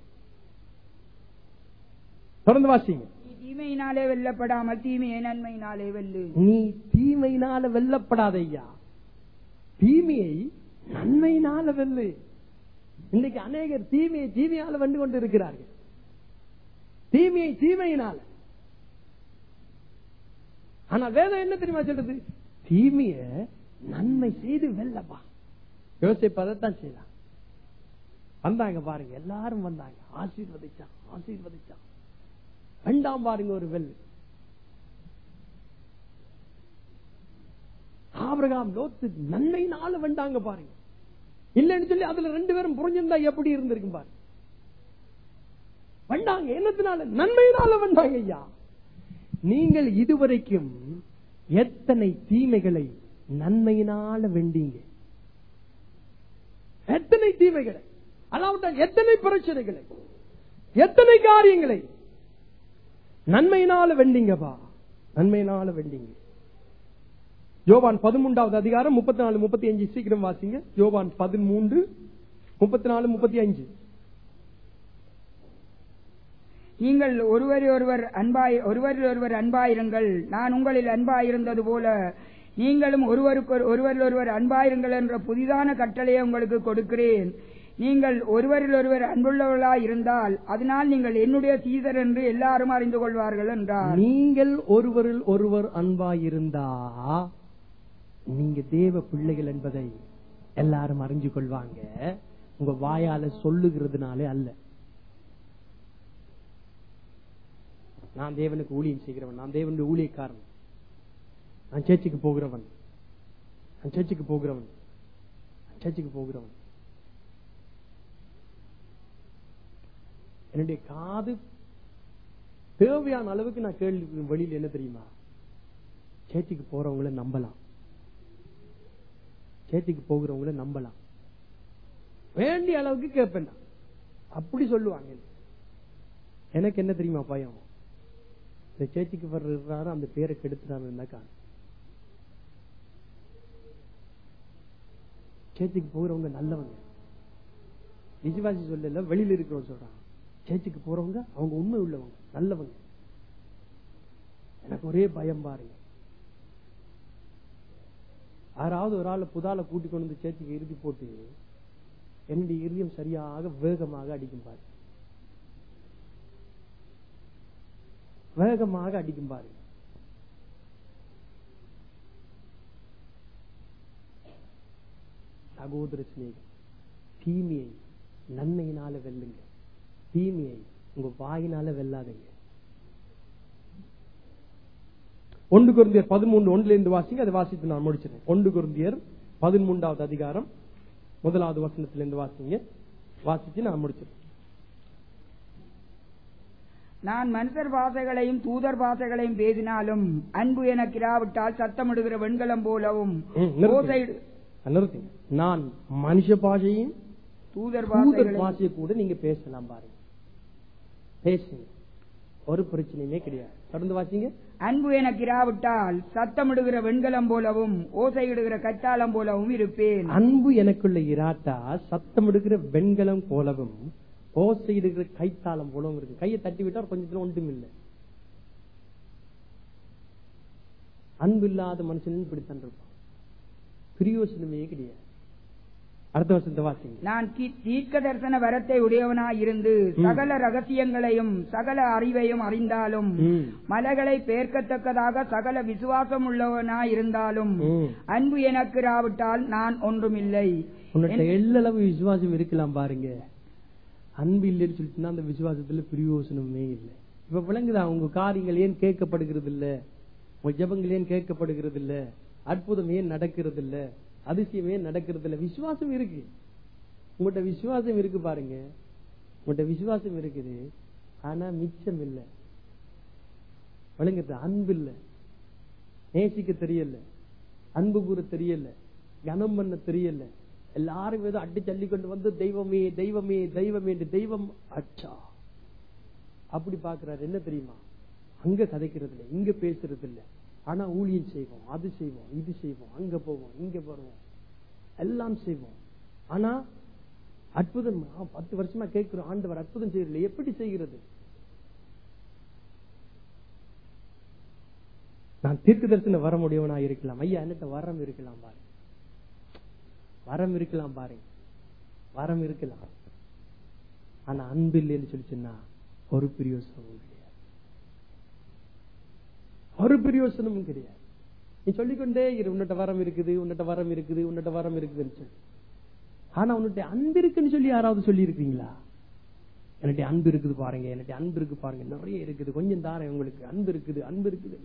தொடர்ந்து வாசிங்க நீ தீமையினாலே வெல்லப்படாமல் தீமையை நன்மையினாலே வெல்லு நீ தீமையினால வெல்லப்படாத ஐயா தீமையை நன்மையினால வெல்லு இன்னைக்கு அநேகர் தீமையை தீமையால வென்று கொண்டு இருக்கிறார்கள் தீமையை தீமையினால ஆனா வேதம் என்ன தெரியுமா சொல்றது தீமைய நன்மை செய்து வெல்லப்பா யோசிப்பு அதைத்தான் செய்தான் வந்தாங்க பாருங்க எல்லாரும் வந்தாங்க ஆசீர்வதிச்சான் ஆசீர்வதிச்சான் வேண்டாம் பாருங்க ஒரு வெல் ஆபிரகாம் லோத்து நன்மையினால வேண்டாங்க பாருங்க இல்லைன்னு சொல்லி அதுல ரெண்டு பேரும் புரிஞ்சிருந்தா எப்படி இருந்திருக்கும் பாருங்க வந்தாங்க என்னத்தினால நன்மையினால வந்தாங்க ஐயா நீங்கள் இதுவரைக்கும் எத்தனை தீமைகளை நன்மையினால வெண்டீங்க எத்தனை தீமைகளை அல்லாவிட்டால் எத்தனை பிரச்சனைகளை எத்தனை காரியங்களை நன்மையினால வெண்டீங்கப்பா நன்மையினால வெண்டீங்க யோவான் பதிமூன்றாவது அதிகாரம் முப்பத்தி நாலு முப்பத்தி அஞ்சு சீக்கிரம் வாசிங்க யோவான் பதிமூன்று முப்பத்தி நாலு முப்பத்தி அஞ்சு நீங்கள் ஒருவரை ஒருவர் அன்பாய் ஒருவரில் ஒருவர் அன்பாயிருங்கள் நான் உங்களில் அன்பாயிருந்தது போல நீங்களும் ஒருவருக்கு ஒருவர் ஒருவர் அன்பாயிருங்கள் என்ற புதிதான கட்டளையை உங்களுக்கு கொடுக்கிறேன் நீங்கள் ஒருவரில் ஒருவர் அன்புள்ளவர்களாய் இருந்தால் அதனால் நீங்கள் என்னுடைய சீதர் என்று எல்லாரும் அறிந்து கொள்வார்கள் என்றார் நீங்கள் ஒருவரில் ஒருவர் அன்பாயிருந்தா நீங்க தேவ பிள்ளைகள் என்பதை எல்லாரும் அறிஞ்சு கொள்வாங்க உங்க வாயால சொல்லுகிறதுனாலே அல்ல நான் தேவனுக்கு ஊழியம் செய்கிறவன் நான் தேவனுடைய ஊழியக்காரன் நான் சேர்ச்சுக்கு போகிறவன் நான் சேர்ச்சுக்கு போகிறவன் நான் சேர்ச்சுக்கு போகிறவன் என்னுடைய காது தேவையான அளவுக்கு நான் கேள்வி வெளியில என்ன தெரியுமா சேர்ச்சிக்கு போறவங்கள நம்பலாம் சேர்ச்சிக்கு போகிறவங்கள நம்பலாம் வேண்டிய அளவுக்கு கேட்பேன் நான். அப்படி சொல்லுவாங்க எனக்கு என்ன தெரியுமா பயம் இந்த சேர்ச்சிக்கு வர்றாரு அந்த பேரை கெடுத்துறாருன்னாக்கா சேர்ச்சிக்கு போகிறவங்க நல்லவங்க விசுவாசி சொல்லல வெளியில இருக்கிறவங்க சொல்றாங்க சேர்ச்சுக்கு போறவங்க அவங்க உண்மை உள்ளவங்க நல்லவங்க எனக்கு ஒரே பயம் பாருங்க யாராவது ஒரு ஆளை புதால கூட்டி கொண்டு வந்து சேர்த்துக்கு இறுதி போட்டு என்னுடைய இறுதியம் சரியாக வேகமாக அடிக்கும் பாரு வேகமாக அடிக்கும் பாரு சகோதர சிநேகம் தீமையை நன்மையினால வெல்லுங்க தீமையை உங்க வாயினால வெல்லாதீங்க ஒன்று குருந்தியர் பதிமூன்று ஒன்றுல இருந்து வாசிங்க அதை வாசித்து நான் முடிச்சிருக்கேன் ஒன்று குருந்தியர் பதிமூன்றாவது அதிகாரம் முதலாவது வசனத்திலிருந்து வாசிங்க வாசிச்சு நான் முடிச்சிருக்கேன் நான் மனுஷர் பாசைகளையும் தூதர் பாசைகளையும் பேசினாலும் அன்பு எனக்கு இராவிட்டால் சத்தமிடுகிற வெண்கலம் போலவும் ம், நிறுத்துங்க. ஓசை- நிறுத்துங்க. நான் மனுஷ பாஷையும் தூதர் தூதர் பாசைகளையும் பாஷையை கூட நீங்க பேசலாம் பாருங்க பேசுங்க ஒரு பிரச்சனையுமே கிடையாது தொடர்ந்து வாசிங்க அன்பு எனக்கு இராவிட்டால் சத்தமிடுகிற வெண்கலம் போலவும் ஓசையிடுகிற கட்டாளம் போலவும் இருப்பேன் அன்பு எனக்குள்ள இராட்டா சத்தம் எடுக்கிற வெண்கலம் போலவும் ஓசையிடுகிற கைத்தாளம் போலவும் இருக்கு கையை தட்டி விட்டா கொஞ்சத்துல ஒன்றும் இல்லை அன்பு இல்லாத மனுஷன் இப்படித்தான் இருப்பான் பிரியோசனமே கிடையாது அடுத்த வருஷத்தை வாசிங்க நான் தீ- தீர்க்க தரிசன வரத்தை உடையவனாய் இருந்து சகல ரகசியங்களையும் சகல அறிவையும் அறிந்தாலும் ம். மலைகளை பேர்க்கத்தக்கதாக சகல விசுவாசம் உள்ளவனாய் இருந்தாலும் ம். அன்பு எனக்கு இராவிட்டால் நான் ஒன்றுமில்லை உன்னிட்ட எல்லளவு விசுவாசம் இருக்கலாம் பாருங்க அன்பு இல்லைன்னு சொல்லிட்டுனா அந்த விசுவாசத்துல பிரயோசனமே இல்லை இப்ப விளங்குதா உங்க காரியங்கள் ஏன் கேட்கப்படுகிறது இல்ல உங்க ஜெபங்கள் ஏன் கேட்கப்படுகிறது இல்ல அற்புதம் ஏன் நடக்கிறது இல்ல அதிசயம் ஏன் நடக்கிறது இல்ல விசுவாசம் இருக்கு உங்கள்ட்ட விசுவாசம் இருக்கு பாருங்க உங்கள்ட்ட விசுவாசம் இருக்குது ஆனா மிச்சம் இல்லை விளங்குது அன்பு இல்ல நேசிக்க தெரியல அன்பு கூற தெரியல கனம் பண்ண தெரியல எல்லாரும் ஏதோ அடி தள்ளி கொண்டு வந்து தெய்வமே தெய்வமே தெய்வமே என்று தெய்வம் அச்சா அப்படி பாக்குறாரு என்ன தெரியுமா அங்க கதைக்கிறது இல்ல இங்க பேசுறது இல்ல ஆனா ஊழியம் செய்வோம் அது செய்வோம் இது செய்வோம் அங்க போவோம் இங்க போறோம் எல்லாம் செய்வோம் ஆனா அற்புதம் ஆ, பத்து வருஷமா கேட்கிறோம் ஆண்டவர் அற்புதம் செய்யறதில்ல எப்படி செய்கிறது நான் தீர்க்க தரிசன வர முடியவனா இருக்கலாம் ஐயா என்னட்ட வரம் இருக்கலாம் பாருங்க வரம் இருக்கலாம் பாருங்க வரம் இருக்கலாம் ஆனா அன்பு இல்லைன்னு சொல்லிச்சுன்னா ஒரு பிரயோசனமும் கிடையாது ஒரு பிரயோசனமும் கிடையாது நீ சொல்லிக்கொண்டே இரு உன்னிட்ட வரம் இருக்குது உன்னிட்ட வரம் இருக்குது உன்னிட்ட வரம் இருக்குதுன்னு சொல்லி ஆனா உன்னுடைய அன்பு இருக்குன்னு சொல்லி யாராவது சொல்லி இருக்கீங்களா என்னுடைய அன்பு இருக்குது பாருங்க என்னுடைய அன்பு இருக்கு பாருங்க நிறைய இருக்குது கொஞ்சம் தாரேன் உங்களுக்கு அன்பு இருக்குது அன்பு இருக்குது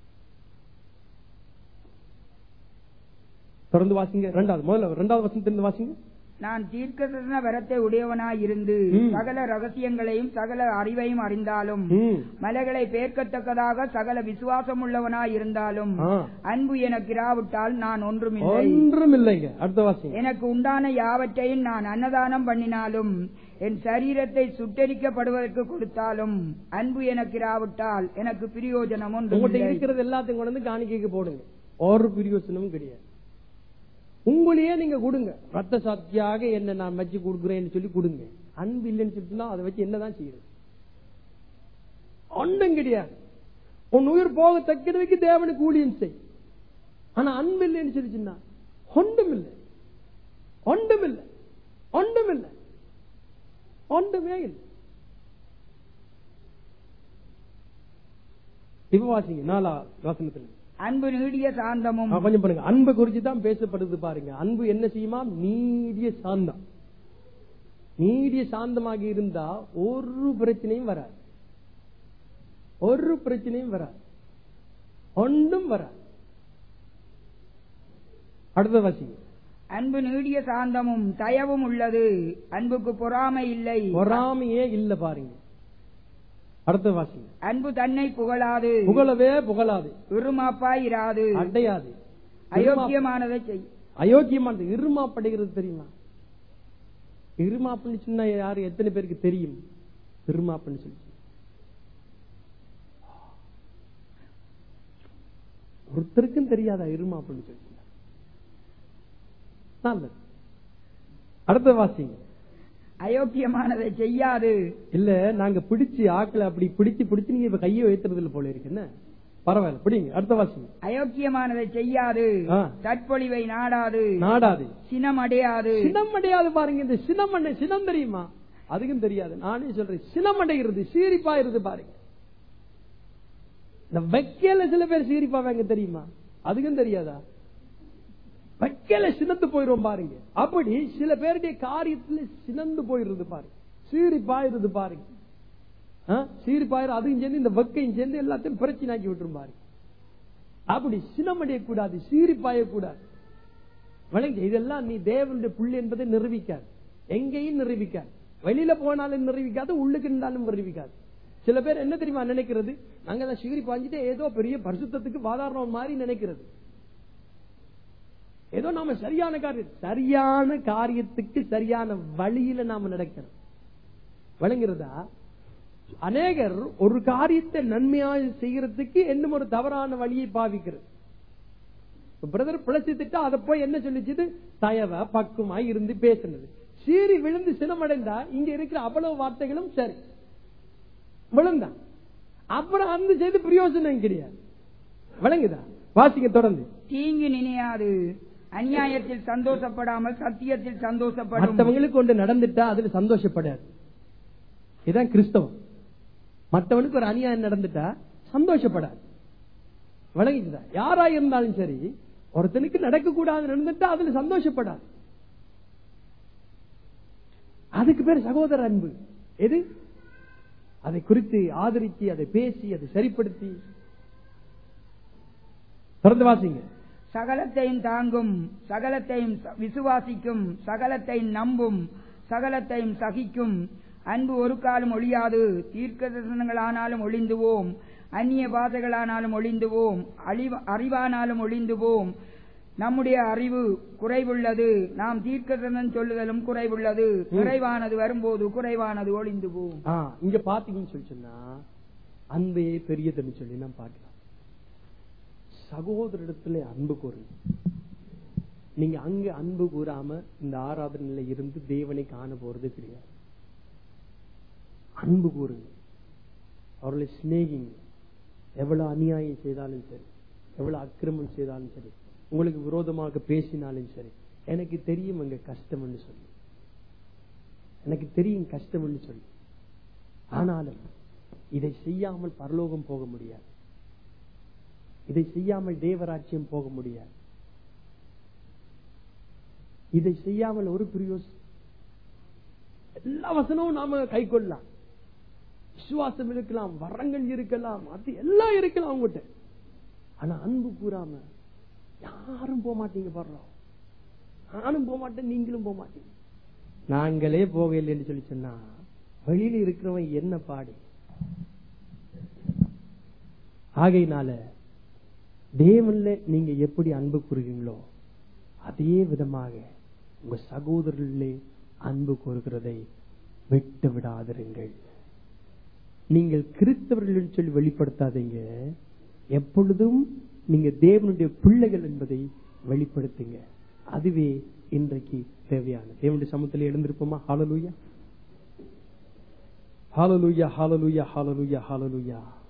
தொடர்ந்து வாசிங்க ரெண்டாவது முதல்ல ரெண்டாவது வசனத்திலிருந்து வாசிங்க நான் தீர்க்கதரிசன வரத்தை உடையவனாய் இருந்து ம். சகல ரகசியங்களையும் சகல அறிவையும் அறிந்தாலும் ம். மலைகளை பேர்க்கத்தக்கதாக சகல விசுவாசம் உள்ளவனாய் இருந்தாலும் ஆ. அன்பு எனக்கு இராவிட்டால் நான் ஒன்றுமில்லை ஒன்றும் இல்லைங்க அடுத்த வாசிங்க எனக்கு உண்டான யாவற்றையும் நான் அன்னதானம் பண்ணினாலும் என் சரீரத்தை சுட்டரிக்கப்படுவதற்கு கொடுத்தாலும் அன்பு எனக்கு இராவிட்டால் எனக்கு பிரயோஜனம் உங்கள்கிட்ட ஒன்றும் இருக்கிறது எல்லாத்தையும் கொண்டு வந்து காணிக்கைக்கு போடுங்க ஒரு பிரியோசனமும் கிடையாது உங்களையே நீங்க கொடுங்க ரத்த சாத்தியாக என்ன நான் வச்சு கொடுக்குறேன்னு சொல்லி கொடுங்க அன்பு இல்லைன்னு சொல்லிட்டுனா அதை வச்சு என்னதான் செய்யுது ஒன்றும் கிடையாது உன் உயிர் போகத்தக்கதுக்கு தேவனுக்கு ஊழியம் செய் ஆனா அன்பு இல்லைன்னு சொல்லிச்சுன்னா ஒன்றும் இல்லை ஒன்றும் இல்லை ஒன்றும் இல்லை ஒன்றுமே இல்லை இப்ப வாசிங்க நாலா வசனத்துல அன்பு நீடிய சாந்தமும் ஆ, கொஞ்சம் பண்ணுங்க அன்பு குறிச்சு தான் பேசப்படுது பாருங்க அன்பு என்ன செய்யுமா நீடிய சாந்தம் நீடிய சாந்தமாக இருந்தா ஒரு பிரச்சனையும் வராது ஒரு பிரச்சனையும் வராது ஒன்றும் வராது அடுத்த வாசிங்க அன்பு நீடிய சாந்தமும் தயவும் உள்ளது அன்புக்கு பொறாமை இல்லை பொறாமையே இல்ல பாருங்க அடுத்த வாசிங்க அன்பு தன்னை புகழாது புகழவே புகழாது விருமாப்பாய் இராது அடையாது அயோக்கியமானதை செய் அயோக்கியமானது இருமாப்படுகிறது தெரியுமா இருமாப்புன்னு சொன்னா யாரு எத்தனை பேருக்கு தெரியும் இருமாப்புன்னு சொல்லி ஒருத்தருக்கும் தெரியாதா இருமாப்புன்னு சொல்லி நல்லது அடுத்த வாசிங்க அயோக்கியமானதை செய்யாது இல்ல நாங்க பிடிச்சு ஆக்களை அப்படி பிடிச்சு பிடிச்சு நீங்க இப்ப கையை உயர்த்துறது இல்ல போல இருக்கு என்ன பரவாயில்ல பிடிங்க அடுத்த வாசிங்க அயோக்கியமானதை செய்யாது ஆ. தற்பொழிவை நாடாது நாடாது சினம் அடையாது சினம் அடையாது பாருங்க இந்த சினம் அடை சினம் தெரியுமா அதுக்கும் தெரியாது நானே சொல்றேன் சினம் அடைகிறது சீரிப்பாயிருது பாருங்க இந்த வைக்கல சில பேர் சீரிப்பாவாங்க தெரியுமா அதுக்கும் தெரியாதா வைக்கல சினந்து போயிரும் பாருங்க அப்படி சில பேருடைய காரியத்துல சினந்து போயிருது பாருங்க சீரிப்பாயிருது பாருங்க ஆ? சீரிப்பாயிரு அதுவும் சேர்ந்து இந்த வெக்கையும் சேர்ந்து எல்லாத்தையும் பிரச்சனையாக்கி விட்டுரும் பாருங்க அப்படி சினம் அடையக்கூடாது சீரிப்பாயக்கூடாது வணங்க இதெல்லாம் நீ தேவனுடைய புள்ளி என்பதை நிரூபிக்காது எங்கேயும் நிரூபிக்காது வெளியில போனாலும் நிரூபிக்காது உள்ளுக்கு இருந்தாலும் நிரூபிக்காது சில பேர் என்ன தெரியுமா நினைக்கிறது நாங்க தான் சிகிரி பாஞ்சிட்டு ஏதோ பெரிய பரிசுத்தத்துக்கு வாதாரணம் மாதிரி நினைக்கிறது ஏதோ நாம சரியான காரியம் சரியான காரியத்துக்கு சரியான வழியில நாம நடக்கிறோம் வழங்குறதா அநேகர் ஒரு காரியத்தை நன்மையாக செய்யறதுக்கு என்னும் ஒரு தவறான வழியை பாவிக்கிறது பிரதர் பிழைச்சிட்டா அதை போய் என்ன சொல்லிச்சுது தயவ பக்குமா இருந்து பேசுனது சீறி விழுந்து சினமடைந்தா இங்க இருக்கிற அவ்வளவு வார்த்தைகளும் சரி விழுந்தான் அப்புறம் அந்த செய்து பிரயோஜனம் கிடையாது விளங்குதா வாசிங்க தொடர்ந்து தீங்கு நினையாது அநியாயத்தில் சந்தோஷப்படாமல் சத்தியத்தில் சந்தோஷப்படும் மற்றவங்களுக்கு ஒன்று நடந்துட்டா அதுல சந்தோஷப்படாது இதான் கிறிஸ்தவம் மற்றவனுக்கு ஒரு அநியாயம் நடந்துட்டா சந்தோஷப்படாது விளங்கிச்சுதா யாரா இருந்தாலும் சரி ஒருத்தனுக்கு நடக்க கூடாது நடந்துட்டா அதுல சந்தோஷப்படாது அதுக்கு பேர் சகோதர அன்பு எது அதை குறித்து ஆதரிச்சு அதை பேசி அதை சரிப்படுத்தி திறந்து வாசிங்க சகலத்தையும் தாங்கும் சகலத்தையும் ச- விசுவாசிக்கும் சகலத்தையும் நம்பும் சகலத்தையும் சகிக்கும் அன்பு ஒரு காலம் ஒழியாது தீர்க்க தரிசனங்களானாலும் ஒளிந்துவோம் அந்நிய பாதைகளானாலும் ஒளிந்துவோம் அழிவ- அறிவானாலும் ஒளிந்துவோம் நம்முடைய அறிவு குறைவுள்ளது நாம் தீர்க்க தரிசனம் சொல்லுதலும் குறைவுள்ளது குறைவானது வரும்போது குறைவானது ஒளிந்து போம் ஆ, இங்க பாத்தீங்கன்னு சொல்லி சொன்னா அன்பே பெரியதுன்னு சொல்லி நான் பார்க்கலாம் சகோதரிடத்துல அன்பு கூறுங்க நீங்க அங்க அன்பு கூறாம இந்த ஆராதனையில இருந்து தேவனை காண போறது கிடையாது அன்பு கூறுங்க அவர்களை சிநேகிங்க எவ்வளவு அநியாயம் செய்தாலும் சரி எவ்வளவு அக்கிரமம் செய்தாலும் சரி உங்களுக்கு விரோதமாக பேசினாலும் சரி எனக்கு தெரியும் அங்க கஷ்டம்னு சொல்லி எனக்கு தெரியும் கஷ்டம்னு சொல்லி ஆனாலும் இதை செய்யாமல் பரலோகம் போக முடியாது இதை செய்யாமல் தேவராட்சியம் போக முடியாது இதை செய்யாமல் ஒரு பிரியோஸ் எல்லா வசனமும் நாம கை கொள்ளலாம் விசுவாசம் இருக்கலாம் வரங்கள் இருக்கலாம் அது எல்லாம் இருக்கலாம் அவங்ககிட்ட ஆனா அன்பு கூறாம யாரும் போக மாட்டீங்க படுறோம் நானும் போக மாட்டேன் நீங்களும் போக மாட்டீங்க நாங்களே போக இல்லைன்னு சொல்லி சொன்னா வெளியில இருக்கிறவன் என்ன பாடு ஆகையினால தேவன்ல நீங்க எப்படி அன்பு கூறுவீங்களோ அதே விதமாக உங்க சகோதரர்களே அன்பு கூறுகிறதை விட்டு விடாதிருங்கள் நீங்கள் கிறிஸ்தவர்கள் என்று சொல்லி வெளிப்படுத்தாதீங்க எப்பொழுதும் நீங்க தேவனுடைய பிள்ளைகள் என்பதை வெளிப்படுத்துங்க அதுவே இன்றைக்கு தேவையான தேவனுடைய சமூகத்தில் எழுந்திருப்போமா ஹாலலூயா ஹாலலூயா ஹாலலூயா ஹாலலூயா ஹாலலூயா